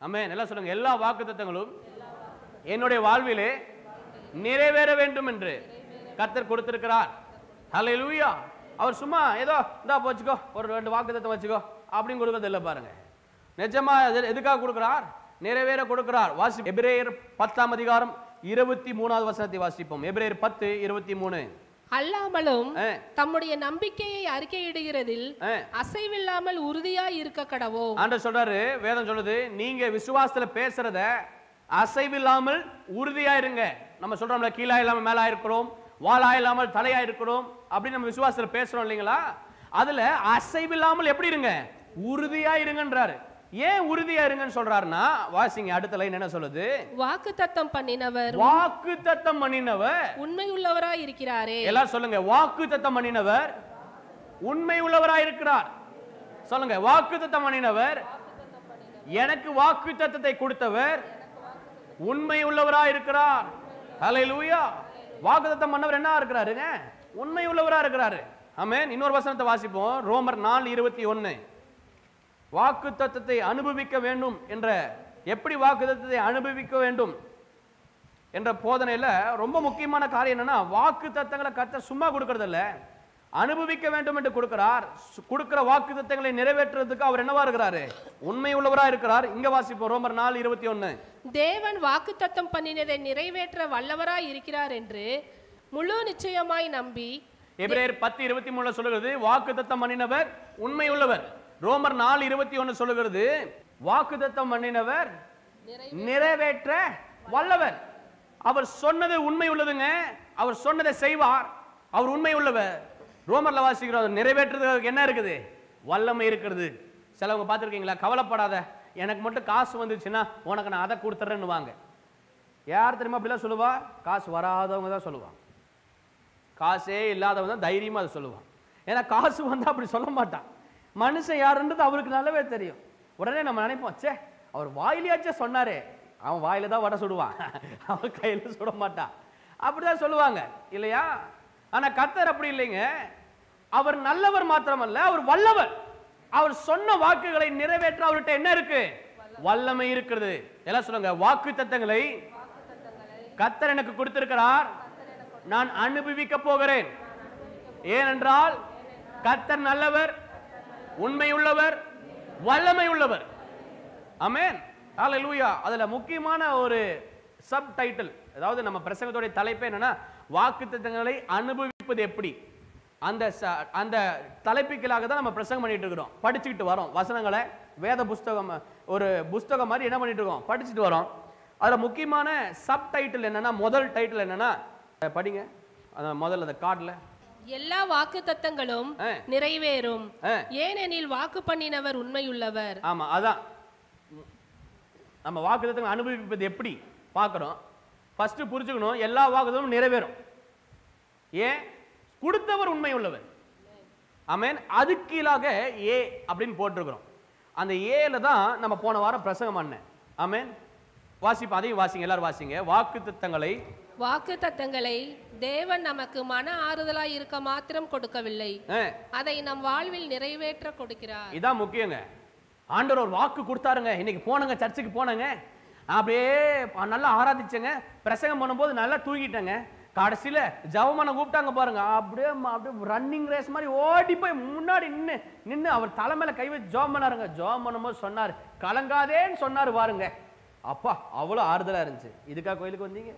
ஆமென் எல்லாம் சொல்லுங்க எல்லா வாக்குத்தத்தங்களும் என்னுடைய வாழ்விலே நிறைவேற வேண்டும் என்று கர்த்தர் கொடுத்திருக்கிறார் ஹalleluya அவர் சும்மா ஏதோ இந்தா வச்சுக்கோ ஒரு ரெண்டு வாக்குத்தத்தம் வச்சுக்கோ அப்படின்னு கொடுக்கறது இல்லை பாருங்க நிஜமா எது- எதுக்காக கொடுக்கிறார் நிறைவேற கொடுக்கிறார் வாசி எபிரேயர் பத்தாம் அதிகாரம் இருபத்தி மூணாவது வசனத்தை வாசிப்போம் எபிரேயர் பத்து இருபத்தி மூணு அல்லாமலும் ஆ, தம்முடைய நம்பிக்கையை அறிக்கையிடுகிறதில் ஆ. அசைவில்லாமல் உறுதியாய் இருக்க கடவோம் ஆண்டவர் சொல்றாரு வேதம் சொல்லுது நீங்க விசுவாசத்துல பேசுறத அசைவில்லாமல் உறுதியா இருங்க நம்ம சொல்றோம்ல கீழா இல்லாம மேலா இருக்கிறோம் வாளா இல்லாமல் தலையா இருக்கிறோம் அப்படின்னு நம்ம விசுவாசத்துல பேசுறோம் இல்லைங்களா அதுல அசைவில்லாமல் எப்படி இருங்க உறுதியா இருங்கன்றாரு ஏன் உறுதியா இருங்கன்னு சொல்றாருன்னா வாசிங்க அடுத்த லைன் என்ன சொல்லுது வாக்கு தத்தம் பண்ணினவர் வாக்கு தத்தம் பண்ணினவர் உண்மையுள்ளவராய் இருக்கிறாரே எல்லாரும் சொல்லுங்க வாக்கு தத்தம் பண்ணினவர் உண்மை உள்ளவராய் இருக்கிறார் சொல்லுங்க வாக்கு தத்தம் பண்ணினவர் எனக்கு வாக்கு தத்தத்தை கொடுத்தவர் உண்மை உள்ளவராய் இருக்கிறார் ஹalleluya வாக்கு தத்தம் பண்ணவர் என்ன இருக்கிறாருங்க உண்மை உள்ளவரா இருக்கிறாரு ஆமென் இன்னொரு வசனத்தை வாசிப்போம் ரோமர் நாலு இருபத்தி ஒன்னு வாக்கு தத்தத்தை அனுபவிக்க வேண்டும் என்ற எப்படி வாக்கு தத்தத்தை அனுபவிக்க வேண்டும் என்ற போதனையில ரொம்ப முக்கியமான காரியம் என்னன்னா வாக்கு தத்தங்களை கத்த சும்மா கொடுக்கறதில்ல அனுபவிக்க வேண்டும் என்று கொடுக்கிறார் சு- கொடுக்கிற வாக்கு தத்தங்களை நிறைவேற்றுறதுக்கு அவர் என்னவா இருக்கிறாரு உண்மை உள்ளவரா இருக்கிறார் இங்க வாசிப்போம் ரோமர் நாலு இருபத்தி ஒன்னு தேவன் வாக்கு தத்தம் பண்ணினதை நிறைவேற்ற வல்லவராய் இருக்கிறார் என்று முழு நிச்சயமாய் நம்பி எபிரேயர் பத்து இருபத்தி மூணுல சொல்லுகிறது வாக்கு தத்தம் பண்ணினவர் உண்மை உள்ளவர் ரோமர் நாலு இருபத்தி ஒன்னு சொல்லுகிறது வாக்கு தத்தம் பண்ணினவர் நிறைவேற்ற வல்லவர் அவர் சொன்னது உண்மை உள்ளதுங்க அவர் சொன்னதை செய்வார் அவர் உண்மை உள்ளவர் ரோமர்ல வாசிக்கிறோம் அவர் நிறைவேற்றுறதுக்கு என்ன இருக்குது வல்லமை இருக்கிறது சிலவங்க பார்த்துருக்கீங்களா கவலைப்படாத எனக்கு மட்டும் காசு வந்துச்சுன்னா உனக்கு நான் அதை கொடுத்துட்றேன்னு வாங்க யார் தெரியுமா அப்படிலாம் சொல்லுவா காசு வராதவங்க தான் சொல்லுவாங்க காசே இல்லாதவன் தான் தைரியமா அதை சொல்லுவான் ஏன்னா காசு வந்தா அப்படி சொல்ல மாட்டான் மனுஷன் யாருன்றது அவருக்கு நல்லாவே தெரியும் உடனே நம்ம நினைப்போம் ச்சே அவர் வாயிலையாச்சே சொன்னாரே அவன் வாயில தான் வடை சுடுவான் அவன் கையில சுட மாட்டான் அப்படிதான் சொல்லுவாங்க இல்லையா ஆனா கத்தர் அப்படி இல்லைங்க அவர் நல்லவர் மாத்திரமல்ல அவர் வல்லவர் அவர் சொன்ன வாக்குகளை நிறைவேற்ற அவர்கிட்ட என்ன இருக்கு வல்லமை இருக்கிறது எல்லாம் சொல்லுங்க வாக்கு தத்தங்களை கத்தர் எனக்கு கொடுத்திருக்கிறார் நான் அனுபவிக்க போகிறேன் ஏனென்றால் கத்தர் நல்லவர் உண்மை உள்ளவர் வல்லமை உள்ளவர் ஆமென் ஹalleluya அதுல முக்கியமான ஒரு சப் டைட்டில் அதாவது நம்ம பிரசங்கத்தோட தலைப்பு என்னன்னா வாக்குத்தத்தங்களை அனுபவிப்பது எப்படி அந்த ச- அந்த தலைப்புகளாக தான் நம்ம பிரசங்கம் பண்ணிட்டு இருக்கிறோம் படிச்சுக்கிட்டு வரோம் வசனங்களை வேத புஸ்தகம் ஒரு புஸ்தகம் மாதிரி என்ன பண்ணிட்டு இருக்கோம் படிச்சுட்டு வரோம் அதுல முக்கியமான சப் டைட்டில் என்னன்னா முதல் டைட்டில் என்னன்னா அஹ் படிங்க அந்த முதல்ல அந்த கார்டில் எல்லா வாக்கு தத்தங்களும் ஆ. நிறைவேறும் ஆ. ஏனெனில் வாக்கு பண்ணினவர் உண்மையுள்ளவர் ஆமா அதான் நம்ம வாக்குத்தத்தங்களை அனுபவிப்பது எப்படி பார்க்குறோம் ஃபர்ஸ்ட் புரிஞ்சுக்கணும் எல்லா வாக்குத்தமும் நிறைவேறும் ஏன் கொடுத்தவர் உண்மை உள்ளவர் ஆமென் அதுக்கு கீழாக ஏ அப்படின்னு போட்டிருக்கிறோம் அந்த ஏல தான் நம்ம போன வாரம் பிரசங்கம் பண்ணேன் ஆமென் வாசிப்போம் அதையும் வாசிங்க எல்லாரும் வாசிங்க வாக்குத்தத்தங்களை வாக்கு தத்தங்களை தேவன் நமக்கு மன ஆறுதலாய் இருக்க மாத்திரம் கொடுக்கவில்லை ஆ, அதை நம் வாழ்வில் நிறைவேற்ற கொடுக்கிறார் இதான் முக்கியங்க ஆண்டவர் ஒரு வாக்கு கொடுத்தாருங்க இன்னைக்கு போனங்க சர்ச்சுக்கு போனங்க அப்படியே ப- நல்லா ஆராதிச்சேங்க பிரசங்கம் பண்ணும்போது நல்லா தூங்கிட்டேங்க கடைசியில ஜவமான கூப்பிட்டாங்க பாருங்க அப்படியே ம- அப்படியே ரன்னிங் ரேஸ் மாதிரி ஓடி போய் முன்னாடி நின்று நின்று அவர் தலைமையில கை வச்சு ஜோம் பண்ணாருங்க ஜோம் பண்ணும்போது சொன்னார் கலங்காதேன்னு சொன்னார் பாருங்க அப்பா அவ்வளோ ஆறுதலா இருந்துச்சு இதுக்காக கோயிலுக்கு வந்தீங்க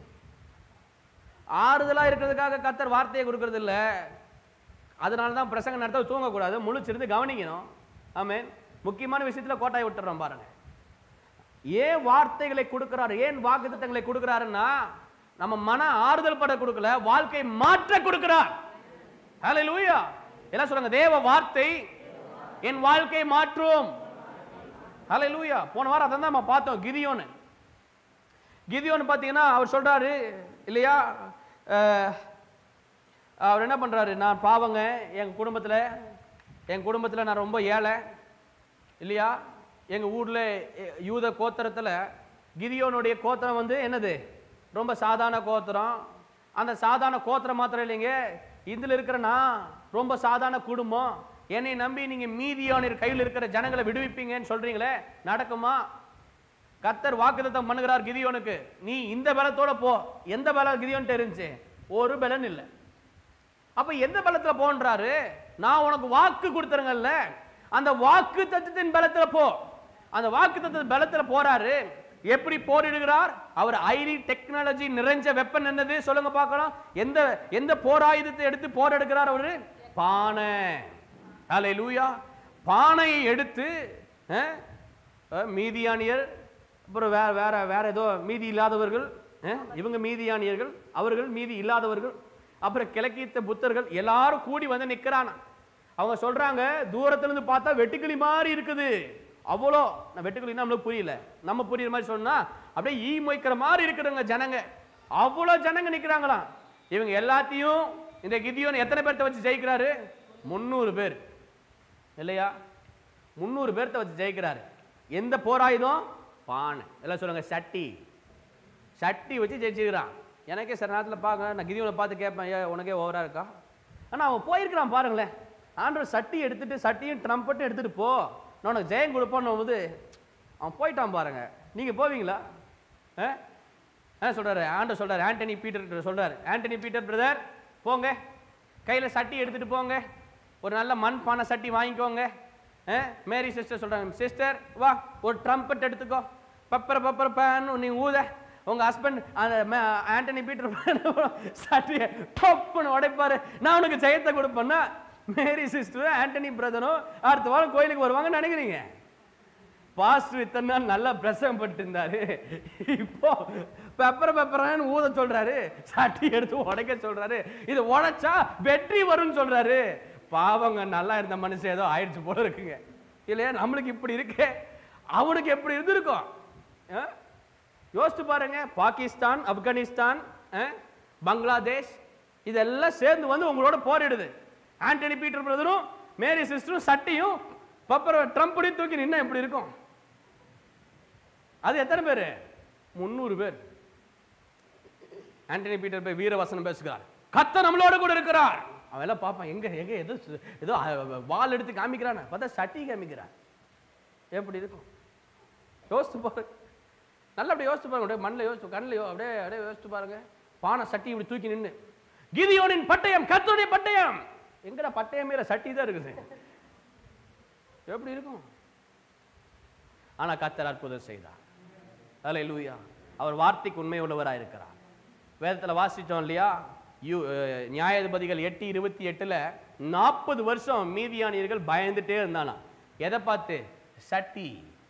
ஆறுதலா இருக்கிறதுக்காக கத்தர் வார்த்தையை கொடுக்கறது இல்ல அதனால தான் பிரசங்க நடத்த தூங்கக்கூடாது முழிச்சிருந்து கவனிக்கணும் ஆமென் முக்கியமான விஷயத்துல கோட்டாய் விட்டுறோம் பாருங்க ஏன் வார்த்தைகளை கொடுக்கிறாரு ஏன் வாக்குத்தத்தங்களை கொடுக்கிறாருன்னா நம்ம மன ஆறுதல் பட கொடுக்கல வாழ்க்கை மாற்ற கொடுக்கிறார் ஹalleluya எல்லாம் சொல்லுங்க தேவ வார்த்தை என் வாழ்க்கை மாற்றும் ஹalleluya போன வாரம் அதான் நம்ம பார்த்தோம் கிதியோன்னு கிதியோன்னு பார்த்தீங்கன்னா அவர் சொல்றாரு இல்லையா அஹ், அவர் என்ன பண்றாரு நான் பாவங்க எங்க குடும்பத்துல என் குடும்பத்துல நான் ரொம்ப ஏழை இல்லையா எங்க ஊர்ல எ- யூத கோத்திரத்துல கிதியோனுடைய கோத்திரம் வந்து என்னது ரொம்ப சாதாரண கோத்திரம் அந்த சாதாரண கோத்திரம் மாத்திரம் இல்லைங்க இதுல இருக்கிற நான் ரொம்ப சாதாரண குடும்பம் என்னை நம்பி நீங்க மீதியான கையில் இருக்கிற ஜனங்களை விடுவிப்பீங்கன்னு சொல்றீங்களே நடக்குமா கத்தர் வாக்குத்தத்தம் பண்ணுகிறார் கிதியோனுக்கு நீ இந்த பலத்தோட போ எந்த பலம் கிதியோன்ட்டு இருந்துச்சு ஒரு பலன் இல்லை அப்ப எந்த பலத்துல போன்றாரு நான் உனக்கு வாக்கு கொடுத்துருங்கல்ல அந்த வாக்கு தத்துவத்தின் பலத்துல போ அந்த வாக்கு தத்துவத்தின் பலத்துல போறாரு எப்படி போரிடுகிறார் அவர் ஐரி டெக்னாலஜி நிறைஞ்ச வெப்பன் என்னது சொல்லுங்க பார்க்கலாம் எந்த எந்த போராயுதத்தை எடுத்து போர் எடுக்கிறார் அவரு பானை ஹலே லூயா பானையை எடுத்து அஹ், அஹ், மீதியானியர் அப்புறம் வேற வேற வேற ஏதோ மீதி இல்லாதவர்கள் அஹ், இவங்க மீதியானியர்கள் அவர்கள் மீதி இல்லாதவர்கள் அப்புறம் கிழக்கித்த புத்தர்கள் எல்லாரும் கூடி வந்து நிக்கிறானா அவங்க சொல்றாங்க தூரத்துல இருந்து பார்த்தா வெட்டுக்கிளி மாதிரி இருக்குது அவ்வளோ நான் வெட்டுக்கிளின்னா நம்மளுக்கு புரியல நம்ம புரியுற மாதிரி சொன்னா அப்படியே ஈ மொய்க்கிற மாதிரி இருக்குதுங்க ஜனங்க அவ்வளோ ஜனங்க நிக்கிறாங்களாம் இவங்க எல்லாத்தையும் இந்த கிதியோன் எத்தனை பேர்த்த வச்சு ஜெயிக்கிறாரு முந்நூறு பேர் இல்லையா முந்நூறு பேர்த்த வச்சு ஜெயிக்கிறாரு எந்த போராயுதம் பானை எல்லாம் சொல்லுங்க சட்டி சட்டி வச்சு ஜெயிச்சுக்கிறான் எனக்கே சில நேரத்தில் பார்க்க நான் கிதியோனை பார்த்து கேட்பேன் ஏன் உனக்கே ஓவரா இருக்கா ஆனால் அவன் போயிருக்கிறான் பாருங்களேன் ஆண்டவர் சட்டி எடுத்துட்டு சட்டியும் ட்ரம்பட்டும் எடுத்துட்டு போ நான் உனக்கு ஜெயம் கொடுப்போன்னு போது அவன் போயிட்டான் பாருங்க நீங்க போவீங்களா ஆ ஆ சொல்றாரு ஆண்டவர் சொல்றாரு ஆண்டனி பீட்டர் சொல்றாரு ஆண்டனி பீட்டர் பிரதர் போங்க கையில சட்டி எடுத்துட்டு போங்க ஒரு நல்ல மண் பானை சட்டி வாங்கிக்கோங்க ஆ, மேரி சிஸ்டர் சொல்றாங்க சிஸ்டர் வா ஒரு ட்ரம்பட் எடுத்துக்கோ பப்பர் பப்பர் பேன் நீ ஊத உங்க ஹஸ்பண்ட் அந்த மே- ஆண்டனி பீட்டர் சட்டியை டப்புன்னு உடைப்பாரு நான் உனக்கு ஜெயத்தை கொடுப்பேன்னா மேரி சிஸ்டரும் ஆண்டனி பிரதரும் அடுத்த வாரம் கோயிலுக்கு வருவாங்கன்னு நினைக்கிறீங்க பாஸ்டர் இத்தனை நாள் நல்லா பிரசவம் பட்டு இருந்தாரு இப்போ பெப்பர் பெப்பரான்னு ஊத சொல்றாரு சட்டி எடுத்து உடைக்க சொல்றாரு இது உடைச்சா வெற்றி வரும்னு சொல்றாரு பாவங்க நல்லா இருந்த மனுஷன் ஏதோ ஆயிடுச்சு போல இருக்குங்க இல்லையா நம்மளுக்கு இப்படி இருக்கு அவனுக்கு எப்படி இருந்திருக்கும் ஆ? யோசிச்சு பாருங்க பாகிஸ்தான் ஆப்கானிஸ்தான் ஆ, பங்களாதேஷ் இதெல்லாம் சேர்ந்து வந்து உங்களோட போரிடுது ஆண்டனி பீட்டர் பிரதரும் மேரி சிஸ்டரும் சட்டியும் பப்பர் ட்ரம்ப்படியும் தூக்கி நின்னா எப்படி இருக்கும் அது எத்தனை பேர் முந்நூறு பேர் ஆண்டனி பீட்டர் போய் வீரவசனம் பேசுகிறார் கத்த நம்மளோட கூட இருக்கிறார் அவன் எல்லாம் பார்ப்பான் எங்க எங்க ஏதோ சு- ஏதோ அஹ், வாள் எடுத்து காமிக்கிறான் பார்த்தா சட்டி காமிக்கிறான் எப்படி இருக்கும் யோசிச்சு பாருங்க நல்லா அப்படியே யோசிச்சு பாருங்க அப்படியே மண்ணில் யோசிச்சு கண்ணில் யோ அப்படியே அப்படியே யோசிச்சு பாருங்க பானை சட்டி இப்படி தூக்கி நின்று கிதியோனின் பட்டயம் கர்த்தருடைய பட்டயம் எங்கடா பட்டயம் மேல சட்டி தான் இருக்குது எப்படி இருக்கும் ஆனா கர்த்தர் அற்புதம் செய்தார் அல்லேலூயா அவர் வார்த்தைக்கு உண்மை உள்ளவராக இருக்கிறார் வேதத்துல வாசிச்சோம் இல்லையா யூ அஹ், நியாயாதிபதிகள் எட்டு இருபத்தி எட்டுல நாற்பது வருஷம் மீதியானியர்கள் பயந்துட்டே இருந்தானா எதை பார்த்து சட்டி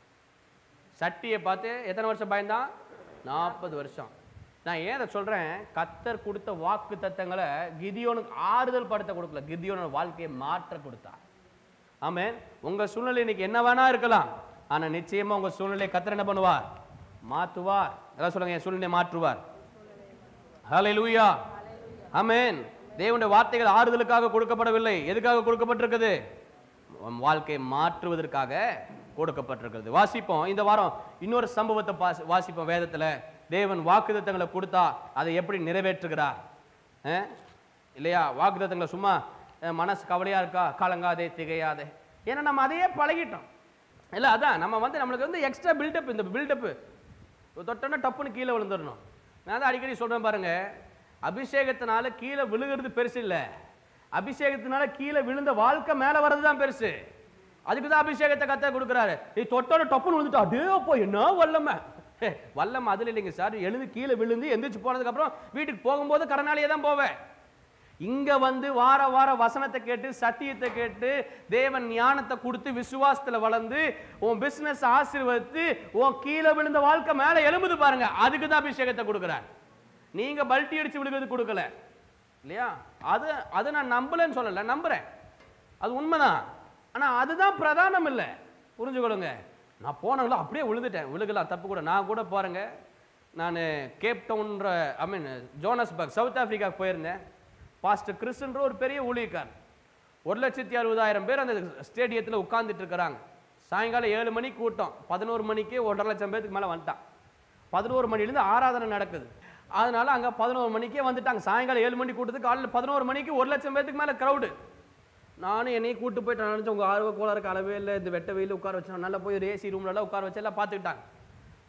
சட்டியை பார்த்து எத்தனை வருஷம் பயந்தான் நாற்பது வருஷம் நான் ஏன் அதை சொல்றேன் கத்தர் கொடுத்த வாக்கு தத்தங்களை கிதியோனுக்கு ஆறுதல் படுத்த கொடுக்கல கிதியோனோட வாழ்க்கையை மாற்ற கொடுத்தார் ஆமென் உங்க சூழ்நிலை இன்னைக்கு என்ன வேணா இருக்கலாம் ஆனா நிச்சயமா உங்க சூழ்நிலையை கத்தர் என்ன பண்ணுவார் மாற்றுவார் எல்லாம் சொல்லுங்க என் சூழ்நிலையை மாற்றுவார் ஹalleluya ஆமென் தேவனுடைய வார்த்தைகள் ஆறுதலுக்காக கொடுக்கப்படவில்லை எதுக்காக கொடுக்கப்பட்டிருக்குது உன் வாழ்க்கையை மாற்றுவதற்காக கொடுக்கப்பட்டிருக்கிறது வாசிப்போம் இந்த வாரம் இன்னொரு சம்பவத்தை பாஸ்- வாசிப்போம் வேதத்துல தேவன் வாக்குத்தத்தங்களை கொடுத்தா அதை எப்படி நிறைவேற்றுகிறார் அஹ்? இல்லையா வாக்குத்தத்தங்களை சும்மா அஹ், மனசு கவலையா இருக்கா கலங்காதே திகையாதே ஏன்னா நம்ம அதையே பழகிட்டோம் இல்ல அதான் நம்ம வந்து நம்மளுக்கு வந்து எக்ஸ்ட்ரா பில்டப் இந்த பில்டப்பு தொட்டோன்னா டப்புன்னு கீழே விழுந்துடணும் நான் தான் அடிக்கடி சொல்றேன் பாருங்க அபிஷேகத்தினால கீழே விழுகிறது பெருசு இல்ல அபிஷேகத்தினால கீழே விழுந்த வாழ்க்கை மேல வர்றது தான் பெருசு அதுக்கு தான் அபிஷேகத்தை கத்த கொடுக்குறாரு நீ தொட்டோட டப்புன்னு விழுந்துட்டா அடே அப்போ என்ன வல்லமை ஹே, வல்லமை அதுல இல்லைங்க சார் எழுந்து கீழே விழுந்து எந்திரிச்சு போனதுக்கு அப்புறம் வீட்டுக்கு போகும்போது கடனாளியே தான் போவேன் இங்க வந்து வார வார வசனத்தை கேட்டு சத்தியத்தை கேட்டு தேவன் ஞானத்தை கொடுத்து விசுவாசத்துல வளர்ந்து உன் பிசினஸ் ஆசீர்வதித்து உன் கீழே விழுந்த வாழ்க்கை மேல எழும்புது பாருங்க அதுக்கு தான் அபிஷேகத்தை கொடுக்குறார் நீங்க பல்ட்டி அடிச்சு விழுகிறது கொடுக்கல இல்லையா அது அது நான் நம்பலன்னு சொல்லல நம்புறேன் அது உண்மைதான் ஆனா அதுதான் பிரதானம் இல்லை புரிஞ்சுக்கொள்ளுங்க நான் போனவங்கள அப்படியே விழுந்துட்டேன் விழுகலாம் தப்பு கூட நான் கூட பாருங்க நான் கேப் டவுன்ற ஐ மீன் ஜோனஸ்பர்க் சவுத் ஆப்பிரிக்காவுக்கு போயிருந்தேன் பாஸ்டர் கிறிஸ்ன்ற ஒரு பெரிய ஊழியக்கார் ஒரு லட்சத்தி அறுபதாயிரம் பேர் அந்த ஸ்டேடியத்தில் உட்கார்ந்துட்டு இருக்கிறாங்க சாயங்காலம் ஏழு மணிக்கு கூட்டம் பதினோரு மணிக்கு ஒன்றரை லட்சம் பேருக்கு மேலே வந்துட்டான் பதினோரு மணிலேருந்து ஆராதனை நடக்குது அதனால அங்கே பதினோரு மணிக்கே வந்துட்டாங்க சாயங்காலம் ஏழு மணிக்கு கூட்டத்துக்கு காலையில் பதினோரு மணிக்கு ஒரு லட்சம் பேருக்கு மேலே க்ரௌடு நானும் என்னையும் கூட்டு போயிட்டு நினச்சேன் உங்கள் ஆர்வ கோளாறுக்கு அளவே இல்லை இந்த வெட்ட வெயில் உட்கார வச்சு நல்லா போய் ஒரு ஏசி ரூம்லலாம் உட்கார வச்சு எல்லாம் பார்த்துக்கிட்டாங்க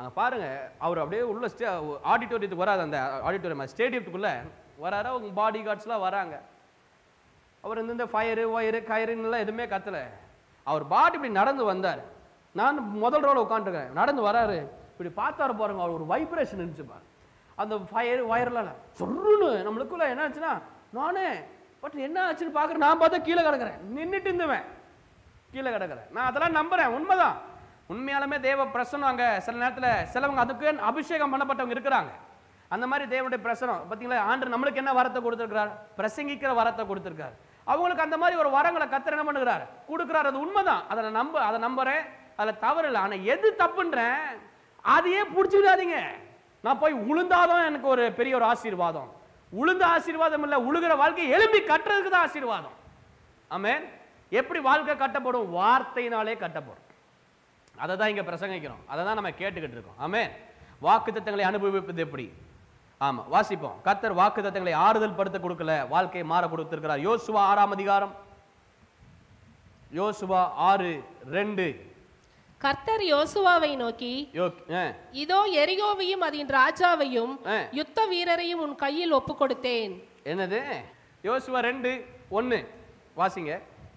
அங்க பாருங்க அவர் அப்படியே உள்ள ஸ்டே ஆடிட்டோரியத்துக்கு வராது அந்த ஆடிட்டோரியம் ஸ்டேடியத்துக்குள்ள வராரு அவங்க பாடி கார்ட்ஸ்லாம் வராங்க அவர் இந்த ஃபயரு ஒயரு கயிறுன்னுலாம் எதுவுமே கத்தல அவர் பாட்டு இப்படி நடந்து வந்தார் நான் முதல் ரோல உட்காந்துருக்கேன் நடந்து வராரு இப்படி பார்த்தாரு பாருங்க அவர் ஒரு வைப்ரேஷன் இருந்துச்சு பாரு அந்த ஃபயர் ஒயர்லாம் சொல்லுன்னு நம்மளுக்குள்ள என்ன ஆச்சுன்னா நானே பட் என்ன ஆச்சுன்னு பார்க்குறேன் நான் பார்த்தா கீழே கிடக்குறேன் நின்றுட்டு இருந்தவன் கீழே கிடக்குறேன் நான் அதெல்லாம் நம்புறேன் உண்மைதான் உண்மையாலுமே தேவ பிரசனம் அங்க சில நேரத்துல சிலவங்க அதுக்கு அபிஷேகம் பண்ணப்பட்டவங்க இருக்கிறாங்க அந்த மாதிரி தேவனுடைய பிரசனம் பார்த்தீங்களா ஆண்டு நம்மளுக்கு என்ன வரத்தை கொடுத்துருக்கிறார் பிரசங்கிக்கிற வரத்தை கொடுத்துருக்காரு அவங்களுக்கு அந்த மாதிரி ஒரு வரங்களை கத்தர் என்ன பண்ணுகிறார் கொடுக்குறாரு அது உண்மைதான் அதை நான் நம்ப அதை நம்புறேன் அதில் தவறு இல்லை ஆனால் எது தப்புன்றேன் அதையே பிடிச்சிடாதீங்க நான் போய் உளுந்தாதான் எனக்கு ஒரு பெரிய ஒரு ஆசீர்வாதம் உளுந்த ஆசீர்வாதம் இல்லை உழுகிற வாழ்க்கை எலும்பி கட்டுறதுக்கு தான் ஆசீர்வாதம் ஆமென் எப்படி வாழ்க்கை கட்டப்படும் வார்த்தையினாலே கட்டப்படும் அதை தான் இங்கே பிரசங்கிக்கிறோம் அதை தான் நம்ம கேட்டுக்கிட்டு இருக்கோம் ஆமென் வாக்குத்தத்தங்களை அனுபவிப்பது எப்படி ஆமா வாசிப்போம் கத்தர் வாக்குத்தத்தங்களை ஆறுதல் படுத்த கொடுக்கல வாழ்க்கையை மாற கொடுத்திருக்கிறார் யோசுவா ஆறாம் அதிகாரம் யோசுவா ஆறு ரெண்டு கர்த்தர் யோசுவாவை நோக்கி யோ ஆ, இதோ எரிகோவையும் அதன் ராஜாவையும் ஆ. யுத்த வீரரையும் உன் கையில் ஒப்பு கொடுத்தேன் என்னது யோசுவா ரெண்டு ஒன்று வாசிங்க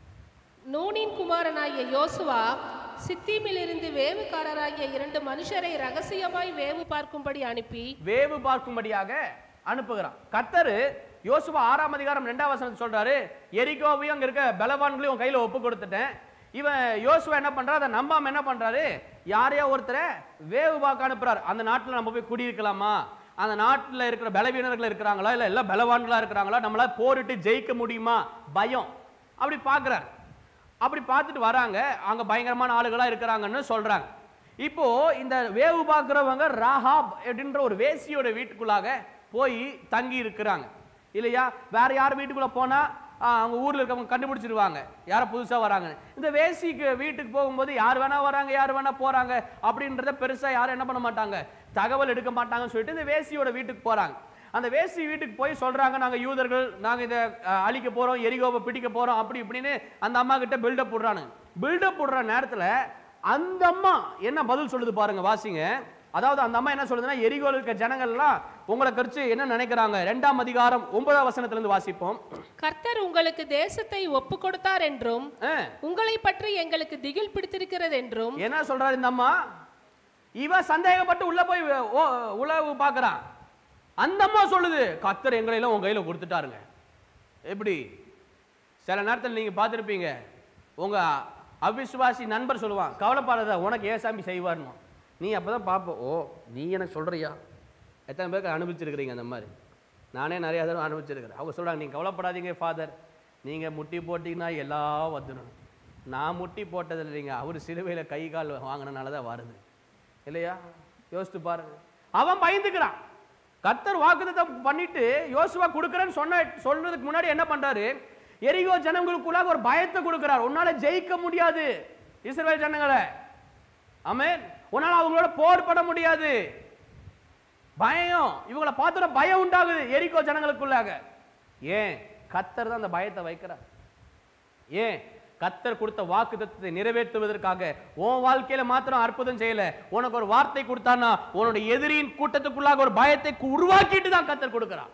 நூனின் குமாரனாகிய யோசுவா சித்தீமிலிருந்து வேவுக்காரராகிய இரண்டு மனுஷரை ரகசியமாய் வேவு பார்க்கும்படி அனுப்பி வேவு பார்க்கும்படியாக அனுப்புகிறான் கத்தரு யோசுவா ஆறாம் அதிகாரம் ரெண்டாம் வசனம் சொல்றாரு எரிகோவையும் அங்க இருக்க பலவான்களையும் உன் கையில ஒப்பு கொடுத்துட்டேன் இவன் யோசுவா என்ன பண்றா அதை நம்பாம என்ன பண்றாரு யாரையோ ஒருத்தரை வேவு பார்க்க அனுப்புறாரு அந்த நாட்டுல நம்ம போய் குடியிருக்கலாமா அந்த நாட்டுல இருக்கிற பலவீனர்கள் இருக்கிறாங்களா இல்ல எல்லாம் பலவான்களா இருக்கிறாங்களா நம்மளால போரிட்டு ஜெயிக்க முடியுமா பயம் அப்படி பார்க்கறாரு அப்படி பார்த்துட்டு வராங்க அங்க பயங்கரமான ஆளுகளா இருக்கிறாங்கன்னு சொல்றாங்க இப்போ இந்த வேவு பார்க்குறவங்க ராஹாப் அப்படின்ற ஒரு வேசியோட வீட்டுக்குள்ளாக போய் தங்கி இருக்கிறாங்க இல்லையா வேற யார் வீட்டுக்குள்ள போனா ஆ, அவங்க ஊர்ல இருக்கவங்க கண்டுபிடிச்சிருவாங்க யாரை புதுசா வராங்க இந்த வேசிக்கு வீட்டுக்கு போகும்போது யார் வேணா வராங்க யார் வேணா போறாங்க அப்படின்றத பெருசா யாரும் என்ன பண்ண மாட்டாங்க தகவல் எடுக்க மாட்டாங்கன்னு சொல்லிட்டு இந்த வேசியோட வீட்டுக்கு போறாங்க அந்த வேசி வீட்டுக்கு போய் சொல்றாங்க நாங்க யூதர்கள் நாங்க இதை அஹ், அழிக்க போறோம் எரிகோவை பிடிக்க போறோம் அப்படி இப்படின்னு அந்த அம்மா கிட்ட பில்டப் போடுறானுங்க பில்டப் போடுற நேரத்துல அந்த அம்மா என்ன பதில் சொல்லுது பாருங்க வாசிங்க அதாவது அந்த அம்மா என்ன சொல்லுதுன்னா எரிகோல இருக்க ஜனங்கள்லாம் உங்களை குறித்து என்ன நினைக்கிறாங்க ரெண்டாம் அதிகாரம் ஒன்பதாம் வசனத்துல இருந்து வாசிப்போம் கர்த்தர் உங்களுக்கு தேசத்தை ஒப்பு கொடுத்தார் என்றும் ஆ, உங்களை பற்றி எங்களுக்கு திகில் பிடித்திருக்கிறது என்றும் என்ன சொல்றாரு இந்த அம்மா இவ சந்தேகப்பட்டு உள்ள போய் ஓ உளவு பார்க்கறான் அந்த அம்மா சொல்லுது கத்தர் எங்களை எல்லாம் உங்க கையில கொடுத்துட்டாருங்க எப்படி சில நேரத்தில் நீங்க பார்த்துருப்பீங்க உங்க அவிசுவாசி நண்பர் சொல்லுவான் கவலைப்படாத உனக்கு ஏசாமி செய்வார்னு நீ அப்பதான் பார்ப்ப ஓ நீ எனக்கு சொல்றியா எத்தனை பேருக்கு அனுபவிச்சிருக்கிறீங்க அந்த மாதிரி நானே நிறைய தடவை அனுபவிச்சிருக்கிறேன் அவங்க சொல்றாங்க நீங்க கவலைப்படாதீங்க ஃபாதர் நீங்க முட்டி போட்டீங்கன்னா எல்லாம் வந்துடும் நான் முட்டி போட்டது இல்லைங்க அவர் சிலுவையில கை கால் வாங்கினனால தான் வருது இல்லையா யோசித்து பாருங்க அவன் பயந்துக்கிறான் கர்த்தர் வாக்குத்தத்தம் பண்ணிட்டு யோசுவா கொடுக்குறேன்னு சொன்ன சொல்றதுக்கு முன்னாடி என்ன பண்றாரு எரிகோ ஜனங்களுக்குள்ளாக ஒரு பயத்தை கொடுக்கிறார் உன்னால ஜெயிக்க முடியாது இஸ்ரவேல் ஜனங்களை ஆமென் உன்னால அவங்களோட போர் பட முடியாது பயம் இவங்கள பார்த்தோட பயம் உண்டாகுது எரிகோ ஜனங்களுக்குள்ளாக ஏன் கத்தர் தான் அந்த பயத்தை வைக்கிறார் ஏன் கத்தர் கொடுத்த வாக்கு நிறைவேற்றுவதற்காக உன் வாழ்க்கையில மாத்திரம் அற்புதம் செய்யல உனக்கு ஒரு வார்த்தை கொடுத்தானா உன்னுடைய எதிரியின் கூட்டத்துக்குள்ளாக ஒரு பயத்தை கு- உருவாக்கிட்டு தான் கத்தர் கொடுக்கிறான்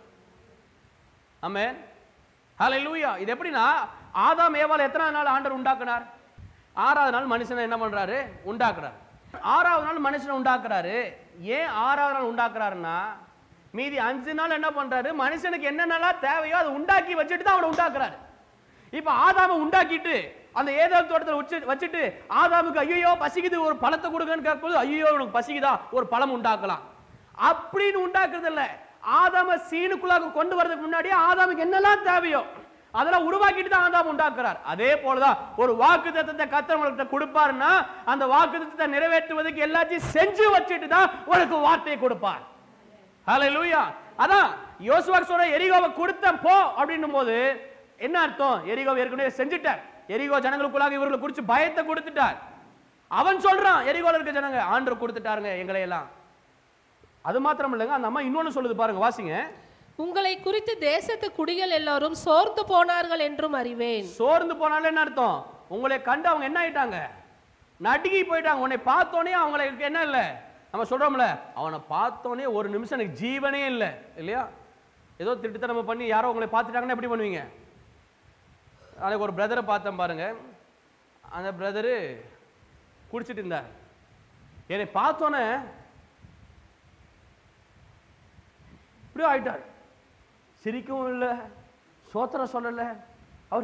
ஆமென் ஹalleluya இது எப்படின்னா ஆதாம் ஏவாள் எத்தனை நாள் ஆண்டவர் உண்டாக்குனார் ஆறாவது நாள் மனுஷனை என்ன பண்றாரு உண்டாக்குறாரு ஆறாவது நாள் மனுஷனை உண்டாக்குறாரு ஏன் ஆறாவது நாள் உண்டாக்குறாருன்னா மீதி அஞ்சு நாள் என்ன பண்றாரு மனுஷனுக்கு என்னென்னலாம் தேவையோ அதை உண்டாக்கி வச்சுட்டு தான் அவனை உண்டாக்குறாரு இப்ப ஆதாமை உண்டாக்கிட்டு அந்த ஏதாவது தோட்டத்தில் வச்சு வச்சுட்டு ஆதாமுக்கு ஐயோ பசிக்குது ஒரு பழத்தை கொடுங்கன்னு கேட்கும்போது ஐயோ உனக்கு பசிக்குதா ஒரு பழம் உண்டாக்கலாம் அப்படின்னு உண்டாக்குறது இல்ல ஆதாம சீனுக்குள்ளாக கொண்டு வரதுக்கு முன்னாடி ஆதாமுக்கு என்னெல்லாம் தேவையோ அதெல்லாம் உருவாக்கிட்டு தான் ஆதாம் உண்டாக்குறார் அதே போலதான் ஒரு வாக்கு தத்தத்தை கத்தவங்கள்ட்ட கொடுப்பாருன்னா அந்த வாக்கு தத்தத்தை நிறைவேற்றுவதற்கு எல்லாத்தையும் செஞ்சு வச்சுட்டு தான் உனக்கு வார்த்தையை கொடுப்பார் ஹalleluya அதான் யோசுவா சொல்ற எரிகோவை கொடுத்தேன் போ அப்படின்னும் போது என்ன அர்த்தம் எரிகோவை ஏற்கனவே செஞ்சுட்டார் எரிகோ ஜனங்களுக்குள்ளாக இவர்களை குறித்து பயத்தை கொடுத்துட்டார் அவன் சொல்றான் எரிகோல இருக்க ஜனங்க ஆண்டவர் கொடுத்துட்டாருங்க எங்களை எல்லாம் அது மாத்திரம் இல்லைங்க அந்த அம்மா இன்னொன்னு சொல்லுது பாருங்க வாசிங்க உங்களை குறித்து தேசத்து குடிகள் எல்லோரும் சோர்ந்து போனார்கள் என்றும் அறிவேன் சோர்ந்து போனாலும் என்ன அர்த்தம் உங்களை கண்டு அவங்க என்ன ஆயிட்டாங்க நடுங்கி போயிட்டாங்க உன்னை பார்த்தோன்னே அவங்களுக்கு என்ன இல்லை நம்ம சொல்றோம்ல அவனை பார்த்தோன்னே ஒரு நிமிஷம் எனக்கு ஜீவனே இல்லை இல்லையா ஏதோ திட்டுத்தனமா பண்ணி யாரோ உங்களை பார்த்துட்டாங்கன்னா எப்படி பண்ணுவீங்க அன்னைக்கு ஒரு பிரதரை பார்த்தேன் பாருங்க அந்த பிரதரு குடிச்சிட்டு இருந்தார் என்னை பார்த்தோன்னே இப்படி ஆயிட்டார் சிரிக்கவும் இல்லை சோத்திரம் சொல்லலை அவர்